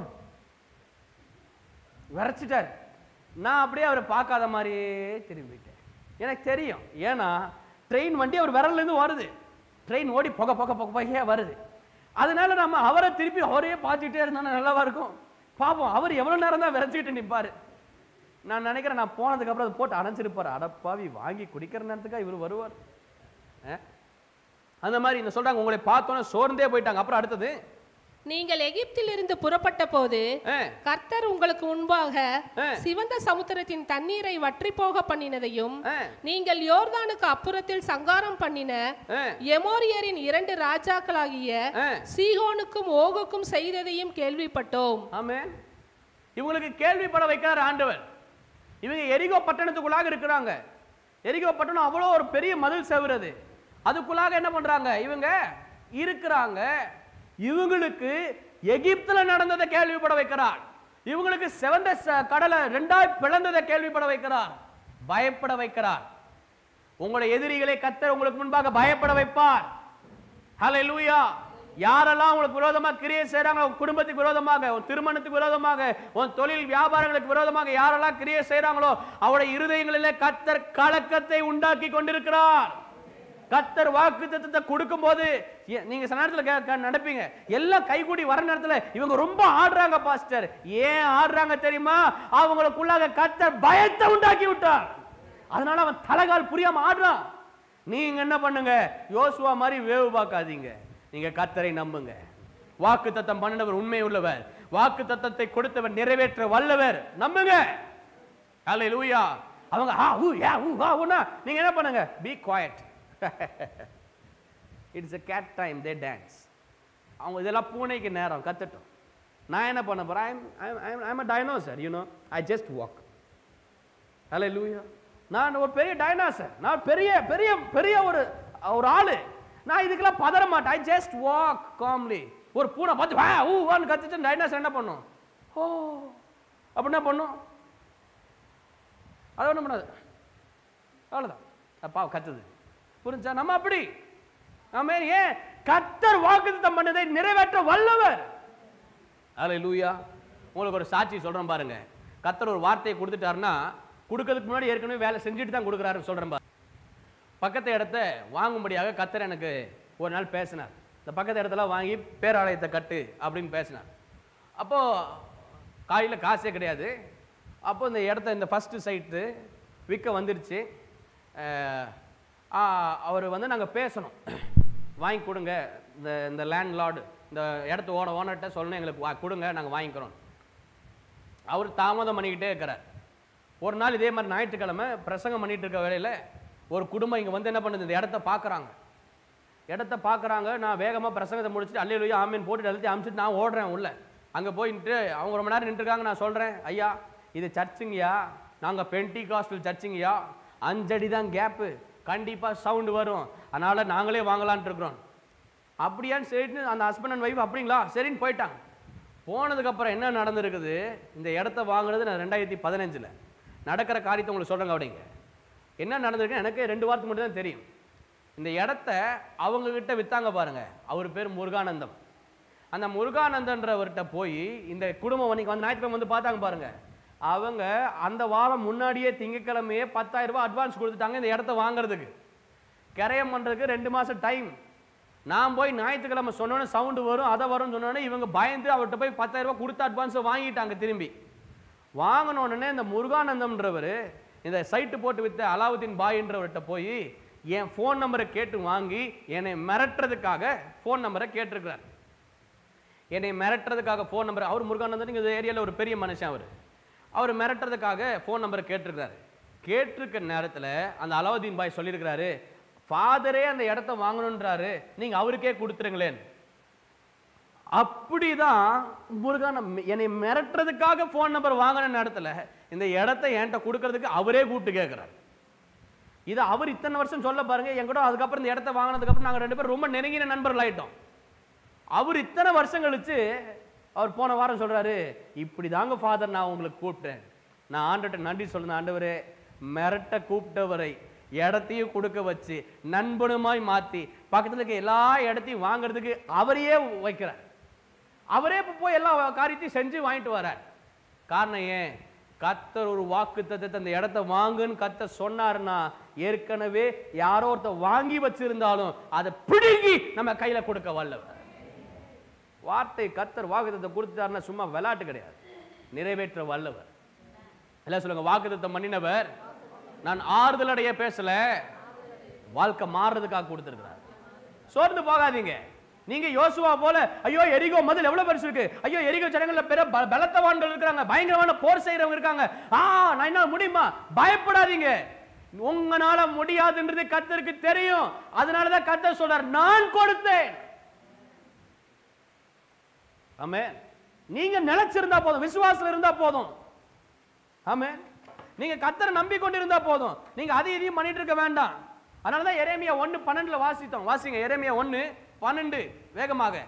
விரைச்சிட்டார் நான் அப்படியே அவரை பார்க்காத மாதிரியே திரும்பிட்டேன் எனக்கு தெரியும் ஏன்னா ட்ரெயின் வண்டி அவர் விரல்லேருந்து வருது ட்ரெயின் ஓடி புகை புகை புகை புகையா வருது அதனால நம்ம அவரை திருப்பி அவரையே பார்த்துக்கிட்டே இருந்தா நல்லாவா இருக்கும் பார்ப்போம் அவர் எவ்வளோ நேரம் தான் விரைச்சிக்கிட்டு நிற்பாரு நான் நினைக்கிறேன் நான் போனதுக்கு அப்புறம் அதை போட்டு அணைச்சிருப்பார் அடப்பாவி வாங்கி குடிக்கிற நேரத்துக்கா இவர் வருவார் அஹ்? அந்த மாதிரி இந்த சொல்றாங்க உங்களை பார்த்தோன்னே சோர்ந்தே போயிட்டாங்க அப்புறம் அடுத்தது நீங்கள் எகிப்திலிருந்து புறப்பட்ட போது அஹ், கர்த்தர் உங்களுக்கு முன்பாக ஆ. சிவந்த சமுத்திரத்தின் தண்ணீரை வற்றி போக பண்ணினதையும் அஹ், நீங்கள் யோர்தானுக்கு அப்புறத்தில் சங்காரம் பண்ணின அஹ், எமோரியரின் இரண்டு ராஜாக்களாகிய அஹ். சீகோனுக்கும் ஓகுக்கும் செய்ததையும் கேள்விப்பட்டோம் ஆமென் இவங்களுக்கு கேள்விப்பட வைக்கிறார் ஆண்டவர் இவங்க எரிகோ பட்டணத்துக்குள்ளாக இருக்கிறாங்க எரிகோ பட்டணம் அவ்வளோ ஒரு பெரிய மதில் செவுறது அதுக்குள்ளாக என்ன பண்றாங்க இவங்க இருக்கிறாங்க இவங்களுக்கு எகிப்துல நடந்ததை கேள்விப்பட வைக்கிறார் இவங்களுக்கு செவந்த ச- கடலை ரெண்டாய் பிளந்ததை கேள்விப்பட வைக்கிறார் பயப்பட வைக்கிறார் உங்களுடைய எதிரிகளை கத்தர் உங்களுக்கு முன்பாக பயப்பட வைப்பார் ஹalleluya யாரெல்லாம் உங்களுக்கு விரோதமா கிரியை செய்றாங்க உன் குடும்பத்துக்கு விரோதமாக உன் திருமணத்துக்கு விரோதமாக உன் தொழில் வியாபாரங்களுக்கு விரோதமாக யாரெல்லாம் கிரியை செய்றாங்களோ அவருடைய இருதயங்களிலே கத்தர் கலக்கத்தை உண்டாக்கி கொண்டிருக்கிறார் கத்தர் வாக்கு தத்தத்தை கொடுக்கும் போது நீங்க சில நேரத்துல கே- கே- நடப்பீங்க எல்லாம் கைகூடி வர நேரத்துல இவங்க ரொம்ப ஆடுறாங்க பாஸ்டர் ஏன் ஆடுறாங்க தெரியுமா அவங்களுக்குள்ளாக கத்தர் பயத்தை உண்டாக்கி விட்டார் அதனால அவன் தலைகால் புரியாம ஆடுறான் நீங்க என்ன பண்ணுங்க யோசுவா மாதிரி வேவு பார்க்காதீங்க நீங்க கத்தரை நம்புங்க வாக்கு தத்தம் பண்ணினவர் உண்மை உள்ளவர் வாக்கு தத்தத்தை கொடுத்தவர் நிறைவேற்ற வல்லவர் நம்புங்க அல்லேலூயா அவங்க ஆ ஊ யா ஊ ஆ ஊனா நீங்க என்ன பண்ணுங்க be quiet it's a cat time they dance அவங்க இதெல்லாம் பூனைக்கு நேரம் கத்தட்டும் நான் என்ன பண்ண போறேன் I'm I'm a dinosaur you know I just walk hallelujah நான் ஒரு பெரிய டைனாசர் நான் பெரிய பெரிய பெரிய ஒரு ஒரு ஆளு நான் இதுக்கெல்லாம் பதற மாட்டேன் ஐ ஜஸ்ட் வாக் காம்லி ஒரு பூனை பார்த்து வா ஊ வான்னு கத்துட்டு டைனாசர் என்ன பண்ணும் ஓ அப்படி என்ன பண்ணும் அது ஒன்றும் பண்ணாது அவ்வளோதான் அப்பா கத்துது புரிஞ்சா நம்ம அப்படி நம்ம ஏன் கத்தர் வாக்குத்தத்தம் பண்ணதை நிறைவேற்ற வல்லவர் அல்ல லூயா உங்களுக்கு ஒரு சாட்சி சொல்றேன் பாருங்க கத்தர் ஒரு வார்த்தையை கொடுத்துட்டாருன்னா கொடுக்கறதுக்கு முன்னாடி ஏற்கனவே வேலை செஞ்சுட்டு தான் கொடுக்குறாருன்னு சொல்றேன் பாருங்க பக்கத்து இடத்த வாங்கும்படியாக கத்தர் எனக்கு ஒரு நாள் பேசினார் இந்த பக்கத்து இடத்துல வாங்கி பேராலயத்தை கட்டு அப்படின்னு பேசினார் அப்போ காலையில் காசே கிடையாது அப்போ இந்த இடத்த இந்த ஃபஸ்ட்டு சைட்டு விற்க வந்துருச்சு அஹ், ஆ, அவர் வந்து நாங்கள் பேசணும் வாங்கி கொடுங்க இந்த இந்த லேண்ட் லார்டு இந்த இடத்து ஓட ஓனர்கிட்ட சொல்லணும் எங்களுக்கு வா- கொடுங்க நாங்கள் வாங்கிக்கிறோம் அவர் தாமதம் பண்ணிக்கிட்டே இருக்கிறார் ஒரு நாள் இதே மாதிரி ஞாயிற்றுக்கிழமை பிரசங்கம் பண்ணிட்டு இருக்க வேளையில் ஒரு குடும்பம் இங்கே வந்து என்ன பண்ணுது இந்த இடத்த பார்க்குறாங்க இடத்த பார்க்குறாங்க நான் வேகமாக பிரசங்கத்தை முடிச்சுட்டு அல்லையிலேயே ஆமீன் போட்டு அழுத்தி அமிச்சிட்டு நான் ஓடுறேன் உள்ள அங்கே போயிட்டு அவங்க ரொம்ப நேரம் நின்றுருக்காங்க நான் சொல்கிறேன் ஐயா இது சர்ச்சுங்கய்யா நாங்கள் பென்டி காஸ்டல் சர்ச்சுங்கய்யா அஞ்சடி தான் கேப்பு கண்டிப்பாக சவுண்டு வரும் அதனால் நாங்களே வாங்கலான்ட்டு இருக்கிறோம் அப்படியான்னு சரின்னு அந்த ஹஸ்பண்ட் அண்ட் ஒய்ஃப் அப்படிங்களா சரின்னு போயிட்டாங்க போனதுக்கப்புறம் என்ன நடந்திருக்குது இந்த இடத்த வாங்குனது நான் ரெண்டாயிரத்தி பதினஞ்சில் நடக்கிற காரியத்தை உங்களுக்கு சொல்கிறேங்க அப்படிங்க என்ன நடந்திருக்கு எனக்கு ரெண்டு வாரத்துக்கு மட்டும் தான் தெரியும் இந்த இடத்த அவங்க கிட்ட வித்தாங்க பாருங்க அவர் பேர் முருகானந்தம் அந்த முருகானந்தன்றவர்கிட்ட போய் இந்த குடும்பம் அன்னைக்கு வந்து ஞாயிற்றுக்கிழமை வந்து பார்த்தாங்க பாருங்க அவங்க அந்த வாரம் முன்னாடியே திங்கக்கிழமையே பத்தாயிரம் ரூபாய் அட்வான்ஸ் கொடுத்துட்டாங்க இந்த இடத்த வாங்குறதுக்கு கிரயம் பண்ணுறதுக்கு ரெண்டு மாதம் டைம் நான் போய் ஞாயிற்றுக்கிழமை சொன்னோன்னே சவுண்டு வரும் அதை வரும்னு சொன்னோன்னே இவங்க பயந்து அவர்கிட்ட போய் பத்தாயிரம் ரூபாய் கொடுத்து அட்வான்ஸை வாங்கிட்டாங்க திரும்பி வாங்கின உடனே இந்த முருகானந்தம்ன்றவர் இந்த சைட்டு போட்டு வித்த அலாவுதீன் பாயின்றவர்கிட்ட போய் என் ஃபோன் நம்பரை கேட்டு வாங்கி என்னை மிரட்டுறதுக்காக ஃபோன் நம்பரை கேட்டிருக்கிறார் என்னை மிரட்டுறதுக்காக ஃபோன் நம்பர் அவர் முருகானந்தன் இந்த ஏரியாவில் ஒரு பெரிய மனுஷன் அவர் அவர் மிரட்டுறதுக்காக ஃபோன் நம்பரை கேட்டிருக்கிறாரு கேட்டிருக்க நேரத்தில் அந்த அலாவுதீன் பாய் சொல்லியிருக்கிறாரு ஃபாதரே அந்த இடத்த வாங்கணுன்றாரு நீங்கள் அவருக்கே கொடுத்துருங்களேன் அப்படிதான் முருகன் என்னை மிரட்டுறதுக்காக ஃபோன் நம்பர் வாங்கின நேரத்தில் இந்த இடத்த என்கிட்ட கொடுக்கறதுக்கு அவரே கூப்பிட்டு கேட்குறாரு இதை அவர் இத்தனை வருஷம் சொல்ல பாருங்க என் கூட அதுக்கப்புறம் இந்த இடத்த வாங்கினதுக்கு அப்புறம் நாங்க ரெண்டு பேரும் ரொம்ப நெருங்கின நண்பர்கள் ஆயிட்டோம் அவர் இத்தனை வருஷம் கழிச்சு அவர் போன வாரம் சொல்றாரு இப்படி தாங்க ஃபாதர் நான் உங்களுக்கு கூப்பிட்டேன் நான் ஆண்டுகிட்ட நன்றி சொல்லுங்க ஆண்டவரே மிரட்ட கூப்பிட்டவரை இடத்தையும் கொடுக்க வச்சு நண்பனுமாய் மாத்தி பக்கத்துல இருக்க எல்லா இடத்தையும் வாங்குறதுக்கு அவரையே வைக்கிறார் அவரே இப்போ போய் எல்லா காரியத்தையும் செஞ்சு வாங்கிட்டு வரார் காரணம் ஏன் கத்தர் ஒரு வாக்கு தத்தத்தை அந்த இடத்த வாங்குன்னு கத்தர் சொன்னாருன்னா ஏற்கனவே யாரோ ஒருத்தர் வாங்கி வச்சிருந்தாலும் அதை பிடுங்கி நம்ம கையில கொடுக்க வல்லவர் வார்த்தை கத்தர் வாக்குத்தத்தை கொடுத்துட்டாருன்னா சும்மா விளையாட்டு கிடையாது நிறைவேற்ற வல்லவர் எல்லாம் சொல்லுங்க வாக்குத்தத்தம் பண்ணினவர் நான் ஆறுதல் அடைய பேசல வாழ்க்கை மாறுறதுக்காக கொடுத்திருக்கிறார் சோர்ந்து போகாதீங்க நீங்க யோசுவா போல ஐயோ எரிகோ மதில் எவ்வளவு பெருசு இருக்கு ஐயோ எரிகோ ஜனங்கள்ல பெரிய ப- பலத்தவான்கள் இருக்காங்க பயங்கரமான போர் செய்யறவங்க இருக்காங்க ஆ நான் என்ன முடியுமா பயப்படாதீங்க உங்களால முடியாதுன்றது கத்தருக்கு தெரியும் அதனாலதான் கத்தர் சொல்றார் நான் கொடுத்தேன் ஆமே நீங்க நிலைச்சிருந்தா போதும் விசுவாசம் இருந்தா போதும் ஆமே நீங்க கத்தரை நம்பிக்கொண்டு இருந்தா போதும் நீங்க அதை இதையும் பண்ணிட்டு இருக்க வேண்டாம் அதனால தான் எரேமியா ஒன்று பன்னெண்டுல வாசித்தோம் வாசிங்க எரேமியா ஒன்று பன்னெண்டு வேகமாக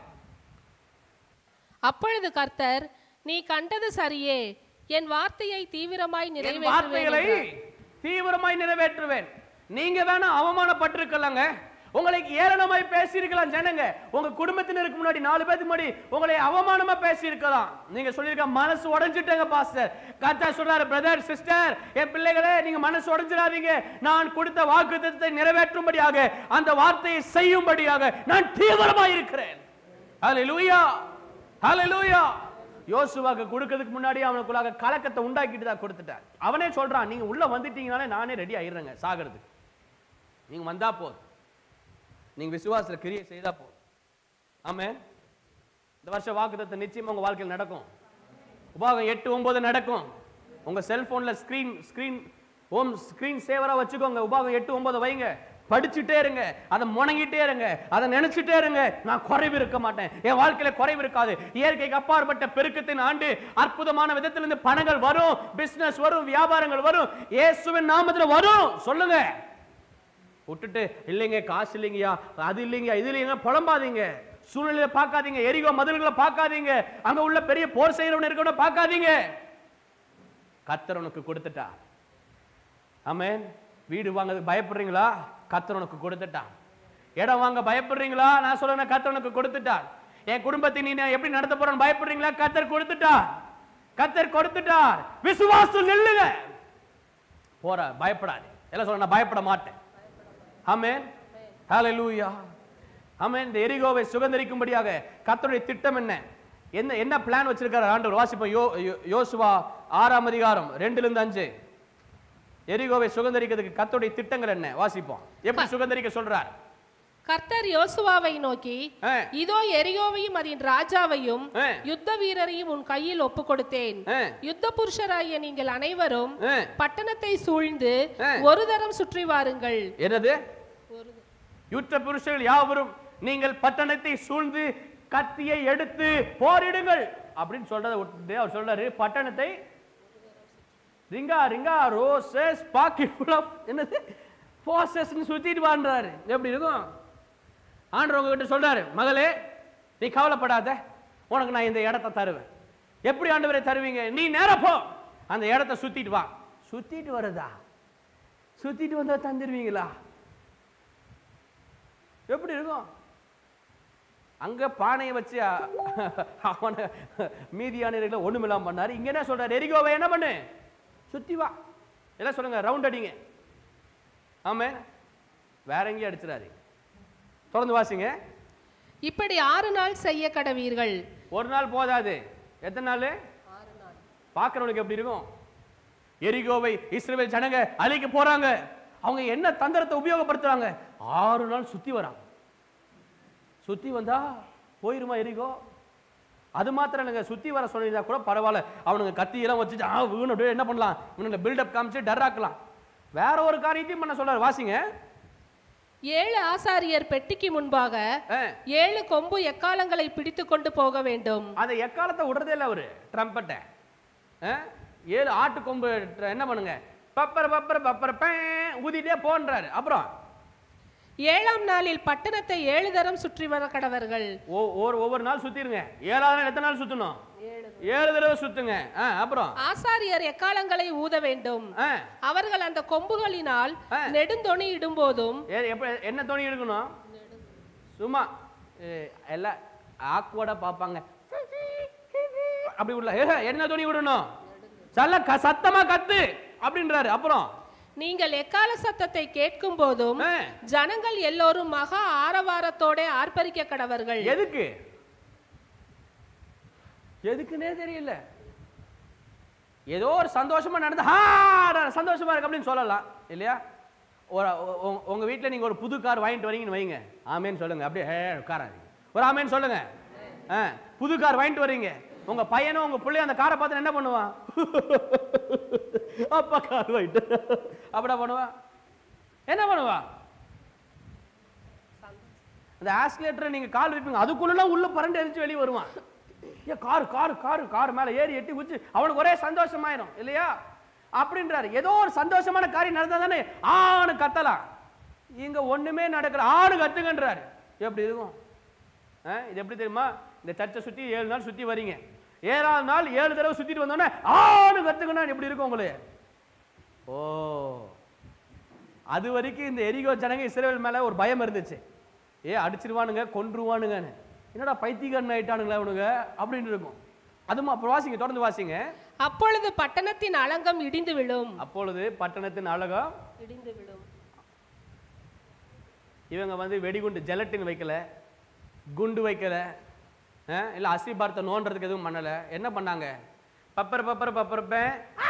அப்பொழுது கர்த்தர் நீ கண்டது சரியே என் வார்த்தையை தீவிரமாய் என் நிறைவேற்றுவேன் வார்த்தைகளை என்றார். தீவிரமாய் நிறைவேற்றுவேன் நீங்க வேணா அவமானப்பட்டிருக்கலாங்க உங்களை ஏளனமாய் பேசியிருக்கலாம் ஜனங்க உங்க குடும்பத்தினருக்கு முன்னாடி நாலு பேருக்கு முன்னாடி உங்களை அவமானமா பேசியிருக்கலாம் நீங்க சொல்லியிருக்க மனசு உடைஞ்சிட்டேங்க பாஸ்டர் கத்தா சொல்றாரு பிரதர் சிஸ்டர் என் பிள்ளைகளே நீங்க மனசு உடைஞ்சிடாதீங்க நான் கொடுத்த வாக்குத்தத்தை நிறைவேற்றும்படியாக அந்த வார்த்தையை செய்யும்படியாக நான் தீவிரமாய் இருக்கிறேன் ஹalleluya ஹalleluya யோசுவாக்கு கொடுக்கிறதுக்கு முன்னாடி அவனுக்குள்ளாக கலக்கத்தை உண்டாக்கிட்டு தான் கொடுத்துட்டார் அவனே சொல்றான் நீங்க உள்ள வந்துட்டீங்கனாலே நானே ரெடி ஆயிடுறேங்க சாகிறதுக்கு நீங்க வந்தா போதும் நீங்க விசுவாசத்துல கிரியை செய்தா போதும் ஆமென் இந்த வருஷம் வாக்குத்தத்தை நிச்சயமா உங்க வாழ்க்கையில் நடக்கும் உபாகம் எட்டு ஒன்பது நடக்கும் உங்க செல்போன்ல ஸ்கிரீன் ஸ்கிரீன் ஹோம் ஸ்கிரீன் சேவரா வச்சுக்கோங்க உபாகம் எட்டு ஒன்பது வைங்க படிச்சுட்டே இருங்க அதை முணங்கிட்டே இருங்க அதை நினைச்சிட்டே இருங்க நான் குறைவு இருக்க மாட்டேன் என் வாழ்க்கையில குறைவு இருக்காது இயற்கைக்கு அப்பாற்பட்ட பெருக்கத்தின் ஆண்டு அற்புதமான விதத்திலிருந்து பணங்கள் வரும் பிசினஸ் வரும் வியாபாரங்கள் வரும் இயேசுவின் நாமத்துல வரும் சொல்லுங்க விட்டுட்டு இல்லைங்க காசு இல்லைங்கய்யா அது இல்லைங்க இது இல்லைங்க புலம்பாதீங்க சூழ்நிலையை பார்க்காதீங்க எரிகோ மதில்களை பார்க்காதீங்க அங்க உள்ள பெரிய போர் செய்யறவன் இருக்கவன பார்க்காதீங்க கத்தர் உனக்கு கொடுத்துட்டா ஆமென் வீடு வாங்க பயப்படுறீங்களா கத்தர் உனக்கு கொடுத்துட்டான் இடம் வாங்க பயப்படுறீங்களா நான் சொல்றேன் கத்தர் உனக்கு கொடுத்துட்டான் என் குடும்பத்தை நீ நான் எப்படி நடத்த போறேன்னு பயப்படுறீங்களா கத்தர் கொடுத்துட்டார் கத்தர் கொடுத்துட்டார் விசுவாசம் நில்லுங்க போற பயப்படாது எல்லாம் சொல்ல நான் பயப்பட மாட்டேன் ஆமென் ஹalleluya ஆமென் இந்த எரிகோவை சுகந்தரிக்கும்படியாக கர்த்தருடைய திட்டம் என்ன என்ன என்ன பிளான் வச்சிருக்காரு ஆண்டவர் வாசிப்போம் யோ யோ- யோசுவா ஆறாம் அதிகாரம் ரெண்டுல இருந்து அஞ்சு எரிகோவை சுகந்தரிக்கிறதுக்கு கர்த்தருடைய திட்டங்கள் என்ன வாசிப்போம் எப்படி சுகந்தரிக்க சொல்றார் கர்த்தர் யோசுவாவை நோக்கி ஆ, இதோ எரியோவையும் அதன் ராஜாவையும் ஆ, யுத்த வீரரையும் உன் கையில் ஒப்பு கொடுத்தேன் ஆ, யுத்த புருஷராகிய நீங்கள் அனைவரும் ஆ. பட்டணத்தை சூழ்ந்து ஆ. ஒரு தரம் சுற்றி வாருங்கள் என்னது யுத்த புருஷர்கள் யாவரும் நீங்கள் பட்டணத்தை சூழ்ந்து கத்தியை எடுத்து போரிடுங்கள் அப்படின்னு சொல்றத விட்டுட்டு அவர் சொல்றாரு பட்டணத்தை ring a ring a roses pocket full of என்னது போசஸ்னு சுத்திட்டு வான்றாரு எப்படி இருக்கும் ஆண்டவர் உங்ககிட்ட சொல்றாரு மகளே நீ கவலைப்படாத உனக்கு நான் இந்த இடத்த தருவேன் எப்படி ஆண்டவரை தருவீங்க நீ நேரா போ அந்த இடத்த சுத்திட்டு வா சுத்திட்டு வருதா சுத்திட்டு வந்தா தந்துடுவீங்களா எப்படி இருக்கும் அங்க பானையை வச்சு அ- அவனை மீதியானவர்களை ஒண்ணுமில்லாம பண்ணாரு இங்க என்ன சொல்றாரு எரிகோவை என்ன பண்ணு சுத்தி வா எல்லாம் சொல்லுங்க ரவுண்ட் அடிங்க ஆமே வேற எங்கேயும் அடிச்சிடாரு தொடர்ந்து வாசிங்க இப்படி ஆறு நாள் செய்ய கடவீர்கள் ஒரு நாள் போதாது எத்தனை நாள் பார்க்கறவனுக்கு எப்படி இருக்கும் எரிகோவை இஸ்ரவேல் ஜனங்க அழிக்க போறாங்க அவங்க என்ன தந்திரத்தை உபயோகப்படுத்துறாங்க ஆறு நாள் சுத்தி வராங்க சுத்தி வந்தா போயிருமா எரிகோ அது மாத்திரம் இல்லைங்க சுத்தி வர சொல்லியிருந்தா கூட பரவாயில்ல அவனுங்க கத்தியெல்லாம் வச்சுட்டு ஆ வீணு அப்படியே என்ன பண்ணலாம் இவனுங்களை பில்டப் காமிச்சு டர்ராக்கலாம் வேற ஒரு காரியத்தையும் பண்ண சொல்றாரு வாசிங்க ஏழு ஆசாரியர் பெட்டிக்கு முன்பாக ஆ, ஏழு கொம்பு எக்காலங்களை பிடித்து கொண்டு போக வேண்டும் அந்த எக்காலத்தை விடுறதே இல்லை அவரு ட்ரம்பட்டை ஆ? ஏழு ஆட்டு கொம்பு ட்ர- என்ன பண்ணுங்க பப்பர் பப்பர் பப்பர் பே ஊதிட்டே போன்றாரு அப்புறம் ஏழாம் நாளில் பட்டணத்தை ஏழு தரம் சுற்றி வர கடவர்கள் ஒ- ஒரு ஒவ்வொரு நாள் சுத்திருங்க ஏழாவது நாள் எத்தனை நாள் சுத்தணும் ஏழு தடவை சுத்துங்க ஆ, அப்புறம் ஆசாரியர் எக்காலங்களை ஊத வேண்டும் ஆ, அவர்கள் அந்த கொம்புகளினால் ஆ. நெடுந்தொணி இடும்போதும் ஏ- எப்ப என்ன துணி எடுக்கணும் சும்மா ஏ, எல்லாம் ஆக்வர்டா பார்ப்பாங்க அப்படி உள்ள ஏ, என்ன துணி விடணும் சல்ல க- சத்தமா கத்து அப்படின்றாரு அப்புறம் நீங்கள் எக்கால சத்தத்தை கேட்கும் போதும் ஆ, ஜனங்கள் எல்லோரும் மகா ஆரவாரத்தோட ஆர்ப்பரிக்க கடவர்கள் எதுக்கு எதுக்குன்னே தெரியல ஏதோ ஒரு சந்தோஷமா நடந்து "ஆ, நான் சந்தோஷமா இருக்கு அப்படின்னு சொல்லலாம் இல்லையா ஒரு உ- உ- உங்க வீட்ல நீங்க ஒரு புது கார் வாங்கிட்டு வரீங்கன்னு வைங்க ஆமேன்னு சொல்லுங்க அப்படியே "ஏ, உட்காராதீங்க ஒரு ஆமேன்னு சொல்லுங்க ஆ, புது கார் வாங்கிட்டு வர்றீங்க உங்க பையனும் உங்க பிள்ளையும் அந்த காரை பார்த்து என்ன பண்ணுவான் அப்பா கார் வாங்கிட்டு அப்படியா பண்ணுவான் என்ன பண்ணுவான் அந்த ஆஸ்லேட்டரை நீங்க கால் வைப்பீங்க அதுக்குள்ள உள்ள பரண்டு எரிச்சு வெளியே வருவான் ஏன் கார் கார் கார் கார் மேல ஏறி எட்டி குச்சி அவனுக்கு ஒரே சந்தோஷமாயிரும் இல்லையா அப்படின்றாரு ஏதோ ஒரு சந்தோஷமான காரியம் நடந்தா தானே ஆணு கத்தலாம் இங்க ஒண்ணுமே நடக்கல ஆணு கத்துங்கன்றாரு எப்படி இருக்கும் ஆ, இது எப்படி தெரியுமா இந்த சர்ச்சை சுத்தி ஏழு நாள் சுத்தி வரீங்க ஏழாவது நாள் ஏழு தடவை சுத்திட்டு வந்தோடனே ஆணு கத்துக்கணும் எப்படி இருக்கும் உங்களுக்கு ஓ அது வரைக்கும் இந்த எரிகோ ஜனங்க இஸ்ரேல் மேல ஒரு பயம் இருந்துச்சு ஏ அடிச்சிருவானுங்க கொன்றுவானுங்கன்னு என்னடா பைத்தியக்காரன் ஆயிட்டானுங்களா இவனுங்க அப்படின்னு இருக்கும் அதுமா அப்புறம் வாசிங்க தொடர்ந்து வாசிங்க அப்பொழுது பட்டணத்தின் அலங்கம் இடிந்து விழும் அப்பொழுது பட்டணத்தின் அழகம் இடிந்து விழும் இவங்க வந்து வெடிகுண்டு ஜெலட்டின் வைக்கல குண்டு வைக்கல அஹ், இல்ல அஸ்தி பார்த்த நோன்றதுக்கு எதுவும் பண்ணல என்ன பண்ணாங்க பப்பர் பப்பர் பப்பர்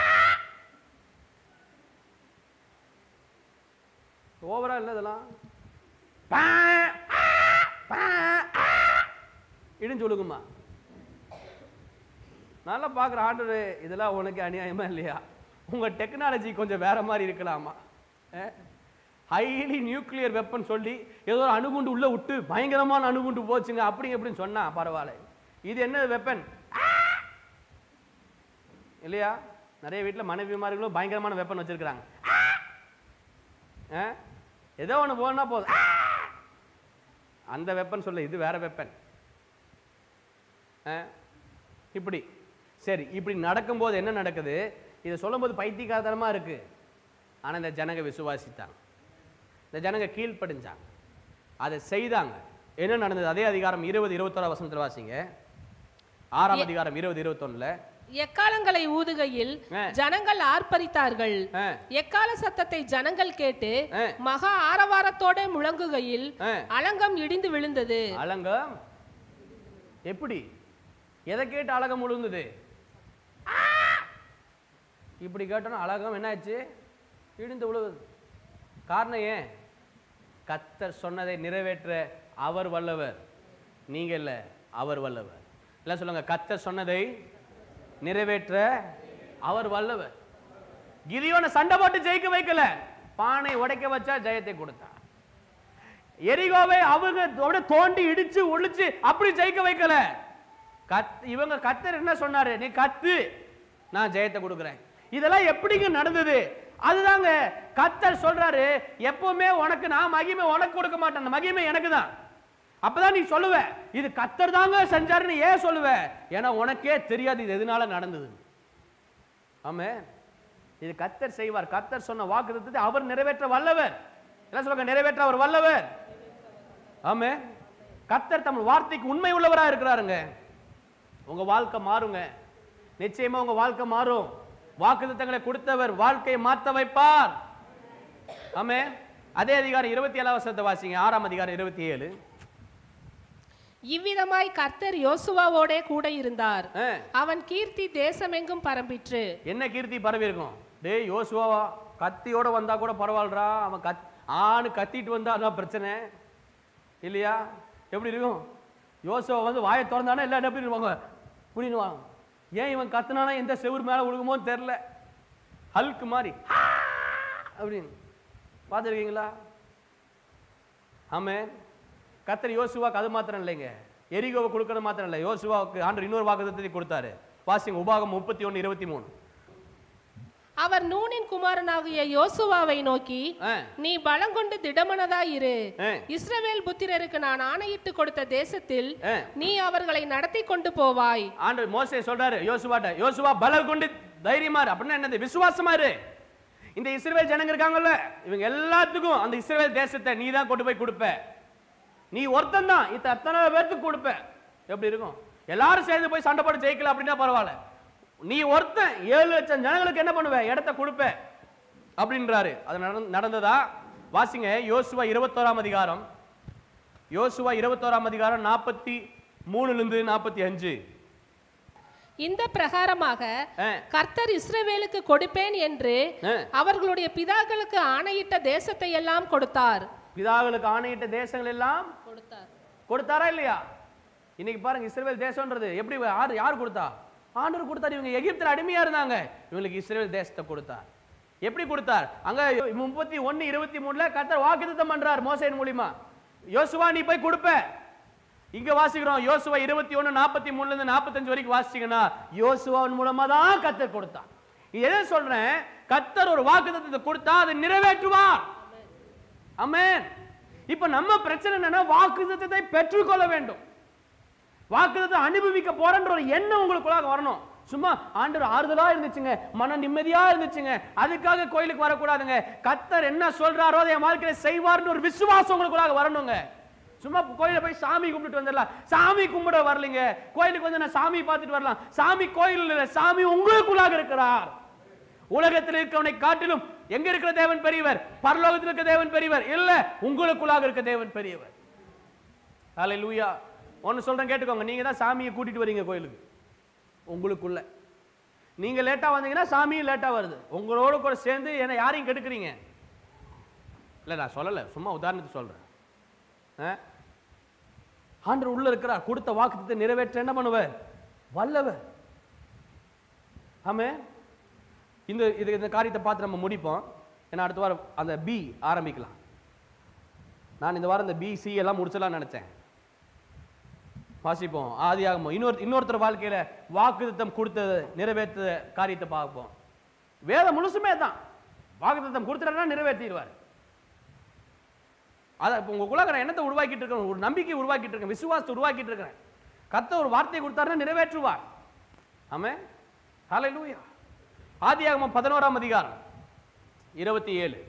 ஓவரா இல்ல இதெல்லாம் பா, பா, இடிஞ்சு ஒழுகுமா நல்லா பார்க்குற ஆண்டவர் இதெல்லாம் உனக்கு அநியாயமா இல்லையா உங்க டெக்னாலஜி கொஞ்சம் வேற மாதிரி இருக்கலாமா ஹைலி நியூக்ளியர் வெப்பன் சொல்லி ஏதோ ஒரு அணுகுண்டு உள்ள விட்டு பயங்கரமான அணுகுண்டு போச்சுங்க அப்படி எப்படின்னு சொன்னா பரவாயில்ல இது என்ன வெப்பன் இல்லையா நிறைய வீட்டில் மனைவிமார்களும் பயங்கரமான வெப்பன் வச்சிருக்கிறாங்க ஆ? ஏதோ ஒன்று போனா போதும் அந்த வெப்பன் சொல்ல இது வேற வெப்பன் இப்படி சரி இப்படி நடக்கும்போது என்ன நடக்குது இதை சொல்லும்போது பைத்தியக்காரத்தனமா இருக்கு ஆனா இந்த ஜனங்க விசுவாசித்தாங்க இந்த ஜனங்க கீழ்ப்படிஞ்சாங்க அதை செய்தாங்க என்ன நடந்தது அதே அதிகாரம் இருபது இருபத்தோரா வசனத்தில் வாசிங்க ஆறாம் அதிகாரம் இருபது இருபத்தொன்னுல எக்காலங்களை ஊதுகையில் ஆ. ஜனங்கள் ஆர்ப்பரித்தார்கள் ஆ, எக்கால சத்தத்தை ஜனங்கள் கேட்டு ஆ. மகா ஆரவாரத்தோட முழங்குகையில் ஆ. அலங்கம் இடிந்து விழுந்தது அலங்கம் எப்படி எதை கேட்டு அழகம் முழுங்குது இப்படி கேட்டோன்னா அழகம் என்ன ஆச்சு இடிந்து விழுகுது காரணம் ஏன் கத்தர் சொன்னதை நிறைவேற்ற அவர் வல்லவர் நீங்க இல்ல அவர் வல்லவர் எல்லாம் சொல்லுங்க கத்தர் சொன்னதை நிறைவேற்ற அவர் வல்லவர் கிரியோனை சண்டை போட்டு ஜெயிக்க வைக்கல பானை உடைக்க வச்சா ஜெயத்தை கொடுத்தார் எரிகோவை அவங்க அப்படியே தோண்டி இடிச்சு ஒளிச்சு அப்படி ஜெயிக்க வைக்கல கத் இவங்க கத்தர் என்ன சொன்னாரு நீ கத்து நான் ஜெயத்தை கொடுக்குறேன் இதெல்லாம் எப்படிங்க நடந்தது அதுதாங்க கத்தர் சொல்றாரு எப்பவுமே உனக்கு நான் மகிமை உனக்கு கொடுக்க மாட்டேன் அந்த மகிமை எனக்கு தான் அப்பதான் நீ சொல்லுவ இது கத்தர் தாங்க செஞ்சாருன்னு ஏன் சொல்லுவ ஏன்னா உனக்கே தெரியாது இது எதனால நடந்தது ஆமே இது கத்தர் செய்வார் கத்தர் சொன்ன வாக்குத்தத்தை அவர் நிறைவேற்ற வல்லவர் என்ன சொல்லுங்க நிறைவேற்ற அவர் வல்லவர் ஆமே கத்தர் தம் வார்த்தைக்கு உண்மை உள்ளவரா இருக்கிறாருங்க உங்க வாழ்க்கை மாறுங்க நிச்சயமா உங்க வாழ்க்கை மாறும் வாக்குத்தத்தங்களை கொடுத்தவர் வாழ்க்கையை மாத்த வைப்பார் ஆமே அதே அதிகாரம் இருபத்தி ஏழாம் வருஷத்தை வாசிங்க ஆறாம் அதிகாரம் இருபத்தி ஏழு இவ்விதமாய் கர்த்தர் யோசுவாவோடே கூட இருந்தார் ஆ, அவன் கீர்த்தி தேசமெங்கும் பரம்பிற்று என்ன கீர்த்தி பரவி இருக்கும் டேய் யோசுவாவா கத்தியோட வந்தா கூட பரவாயில்லடா அவன் கத் ஆணு கத்திட்டு வந்தா அதான் பிரச்சனை இல்லையா எப்படி இருக்கும் யோசுவா வந்து வாயை திறந்தானா எல்லாம் என்ன எப்படி இருப்பாங்க புரியுவாங்க ஏன் இவன் கத்துனானா எந்த செவுர் மேல விழுகுமோன்னு தெரில ஹல்க் மாதிரி அப்படின்னு பார்த்துருக்கீங்களா ஆமே கத்தர் யோசுவாக்கு அது மாத்திரம் இல்லைங்க எரிகோவை கொடுக்கறது மாத்திரம் இல்லை யோசுவாவுக்கு ஆண்டு இன்னொரு வாக்குத்தத்தை கொடுத்தாரு வாசிங்க உபாகம் முப்பத்தி ஒன்று இருபத்தி மூணு அவர் நூனின் குமாரனாகிய யோசுவாவை நோக்கி ஆ, நீ பலங்கொண்டு திடமனதாயிரு ஆ. இஸ்ரவேல் புத்திரருக்கு நான் ஆணையிட்டு கொடுத்த தேசத்தில் ஆ. நீ அவர்களை நடத்தி கொண்டு போவாய் ஆண்டவர் மோசே சொல்றாரு யோசுவாட்ட யோசுவா பலம் கொண்டு தைரியமா இரு அப்படின்னா என்னது விசுவாசமா இரு இந்த இஸ்ரவேல் ஜனங்க இருக்காங்கல்ல இவங்க எல்லாத்துக்கும் அந்த இஸ்ரவேல் தேசத்தை நீ தான் கொண்டு போய் கொடுப்ப நீ ஒருத்தன் தான் இத்த அத்தனை பேர்த்துக்கு கொடுப்ப எப்படி இருக்கும் எல்லாரும் சேர்ந்து போய் சண்டை போட்டு ஜெயிக்கல அப்படின்னா பரவாயில்ல நீ ஒருத்தன் ஏழு லட்சம் ஜனங்களுக்கு என்ன பண்ணுவ இடத்த கொடுப்ப அப்படின்றாரு அது நடந்த- நடந்ததா வாசிங்க யோசுவா இருபத்தோராம் அதிகாரம் யோசுவா இருபத்தோராம் அதிகாரம் நாற்பத்தி மூணுல இருந்து நாற்பத்தி அஞ்சு இந்த பிரகாரமாக ஆ. கர்த்தர் இஸ்ரவேலுக்கு கொடுப்பேன் என்று ஆ. அவர்களுடைய பிதாக்களுக்கு ஆணையிட்ட தேசத்தை எல்லாம் கொடுத்தார் பிதாக்களுக்கு ஆணையிட்ட தேசங்கள் எல்லாம் கொடுத்தார் கொடுத்தாரா இல்லையா இன்னைக்கு பாருங்க இஸ்ரேல் தேசம்ன்றது எப்படி யார் யார் கொடுத்தா ஆண்டவர் கொடுத்தார் இவங்க எகிப்தில் அடிமையா இருந்தாங்க இவங்களுக்கு இஸ்ரேல் தேசத்தை கொடுத்தார் எப்படி கொடுத்தார் அங்க முப்பத்தி ஒன்னு இருபத்தி மூணுல கர்த்தர் வாக்குத்தத்தம் பண்றார் மோசையின் மூலியமா யோசுவா நீ போய் கொடுப்ப இங்க வாசிக்கிறோம் யோசுவா இருபத்தி ஒன்னு நாற்பத்தி மூணுல இருந்து நாற்பத்தஞ்சு வரைக்கும் வாசிச்சீங்கன்னா யோசுவாவின் மூலமா தான் கர்த்தர் கொடுத்தார் எதை சொல்றேன் கர்த்தர் ஒரு வாக்குத்தத்தத்தை கொடுத்தா அதை நிறைவேற்றுவார் ஆமென் இப்ப நம்ம பிரச்சனை என்னன்னா வாக்குத்தத்தத்தை பெற்றுக்கொள்ள வேண்டும் வாக்குத்தத்தை அனுபவிக்க போறன்ற ஒரு எண்ணம் உங்களுக்குள்ளாக வரணும் சும்மா ஆண்டவர் ஆறுதலா இருந்துச்சுங்க மன நிம்மதியா இருந்துச்சுங்க அதுக்காக கோயிலுக்கு வரக்கூடாதுங்க கத்தர் என்ன சொல்றாரோ அதை என் வாழ்க்கையில செய்வார்னு ஒரு விசுவாசம் உங்களுக்குள்ளாக வரணுங்க சும்மா கோயில போய் சாமி கும்பிட்டு வந்துடலாம் சாமி கும்பிட வரலைங்க கோயிலுக்கு வந்து நான் சாமி பார்த்துட்டு வரலாம் சாமி கோயில் இல்ல சாமி உங்களுக்குள்ளாக இருக்கிறார் உலகத்தில் இருக்கவனை காட்டிலும் எங்க இருக்கிற தேவன் பெரியவர் பரலோகத்தில் இருக்க தேவன் பெரியவர் இல்ல உங்களுக்குள்ளாக இருக்க தேவன் பெரியவர் ஹalleluya ஒன்னு சொல்றேன் கேட்டுக்கோங்க நீங்க தான் சாமியை கூட்டிட்டு வரீங்க கோயிலுக்கு உங்களுக்குள்ள நீங்க லேட்டா வந்தீங்கன்னா சாமியும் லேட்டா வருது உங்களோட கூட சேர்ந்து என்ன யாரையும் கெடுக்குறீங்க இல்ல நான் சொல்லல சும்மா உதாரணத்துக்கு சொல்றேன் ஆ? ஆண்டவர் உள்ள இருக்கிறார் கொடுத்த வாக்குத்தத்தை நிறைவேற்ற என்ன பண்ணுவார் வல்லவர் ஆமே இந்த இது இந்த காரியத்தை பார்த்து நம்ம முடிப்போம் ஏன்னா அடுத்த வாரம் அந்த பி ஆரம்பிக்கலாம் நான் இந்த வாரம் இந்த பி சி எல்லாம் முடிச்சிடலாம்னு நினைச்சேன் வாசிப்போம் ஆதியாகமம் இன்னொரு இன்னொருத்தர் வாழ்க்கையில வாக்குத்தத்தம் கொடுத்த நிறைவேற்ற காரியத்தை பார்ப்போம் வேதம் முழுசுமே தான் வாக்குத்தத்தம் கொடுத்துட்டா நிறைவேற்றிடுவார் அதை இப்போ உங்களுக்குள்ள நான் என்னத்தை உருவாக்கிட்டு இருக்கேன் ஒரு நம்பிக்கை உருவாக்கிட்டு இருக்கேன் விசுவாசத்தை உருவாக்கிட்டு இருக்கிறேன் கத்த ஒரு வார்த்தை கொடுத்தாருன்னா நிறைவேற்றுவார் ஆமே ஹalleluya ஆதியாகமம் பதினோராம் அதிகாரம் இருபத்தி ஏழு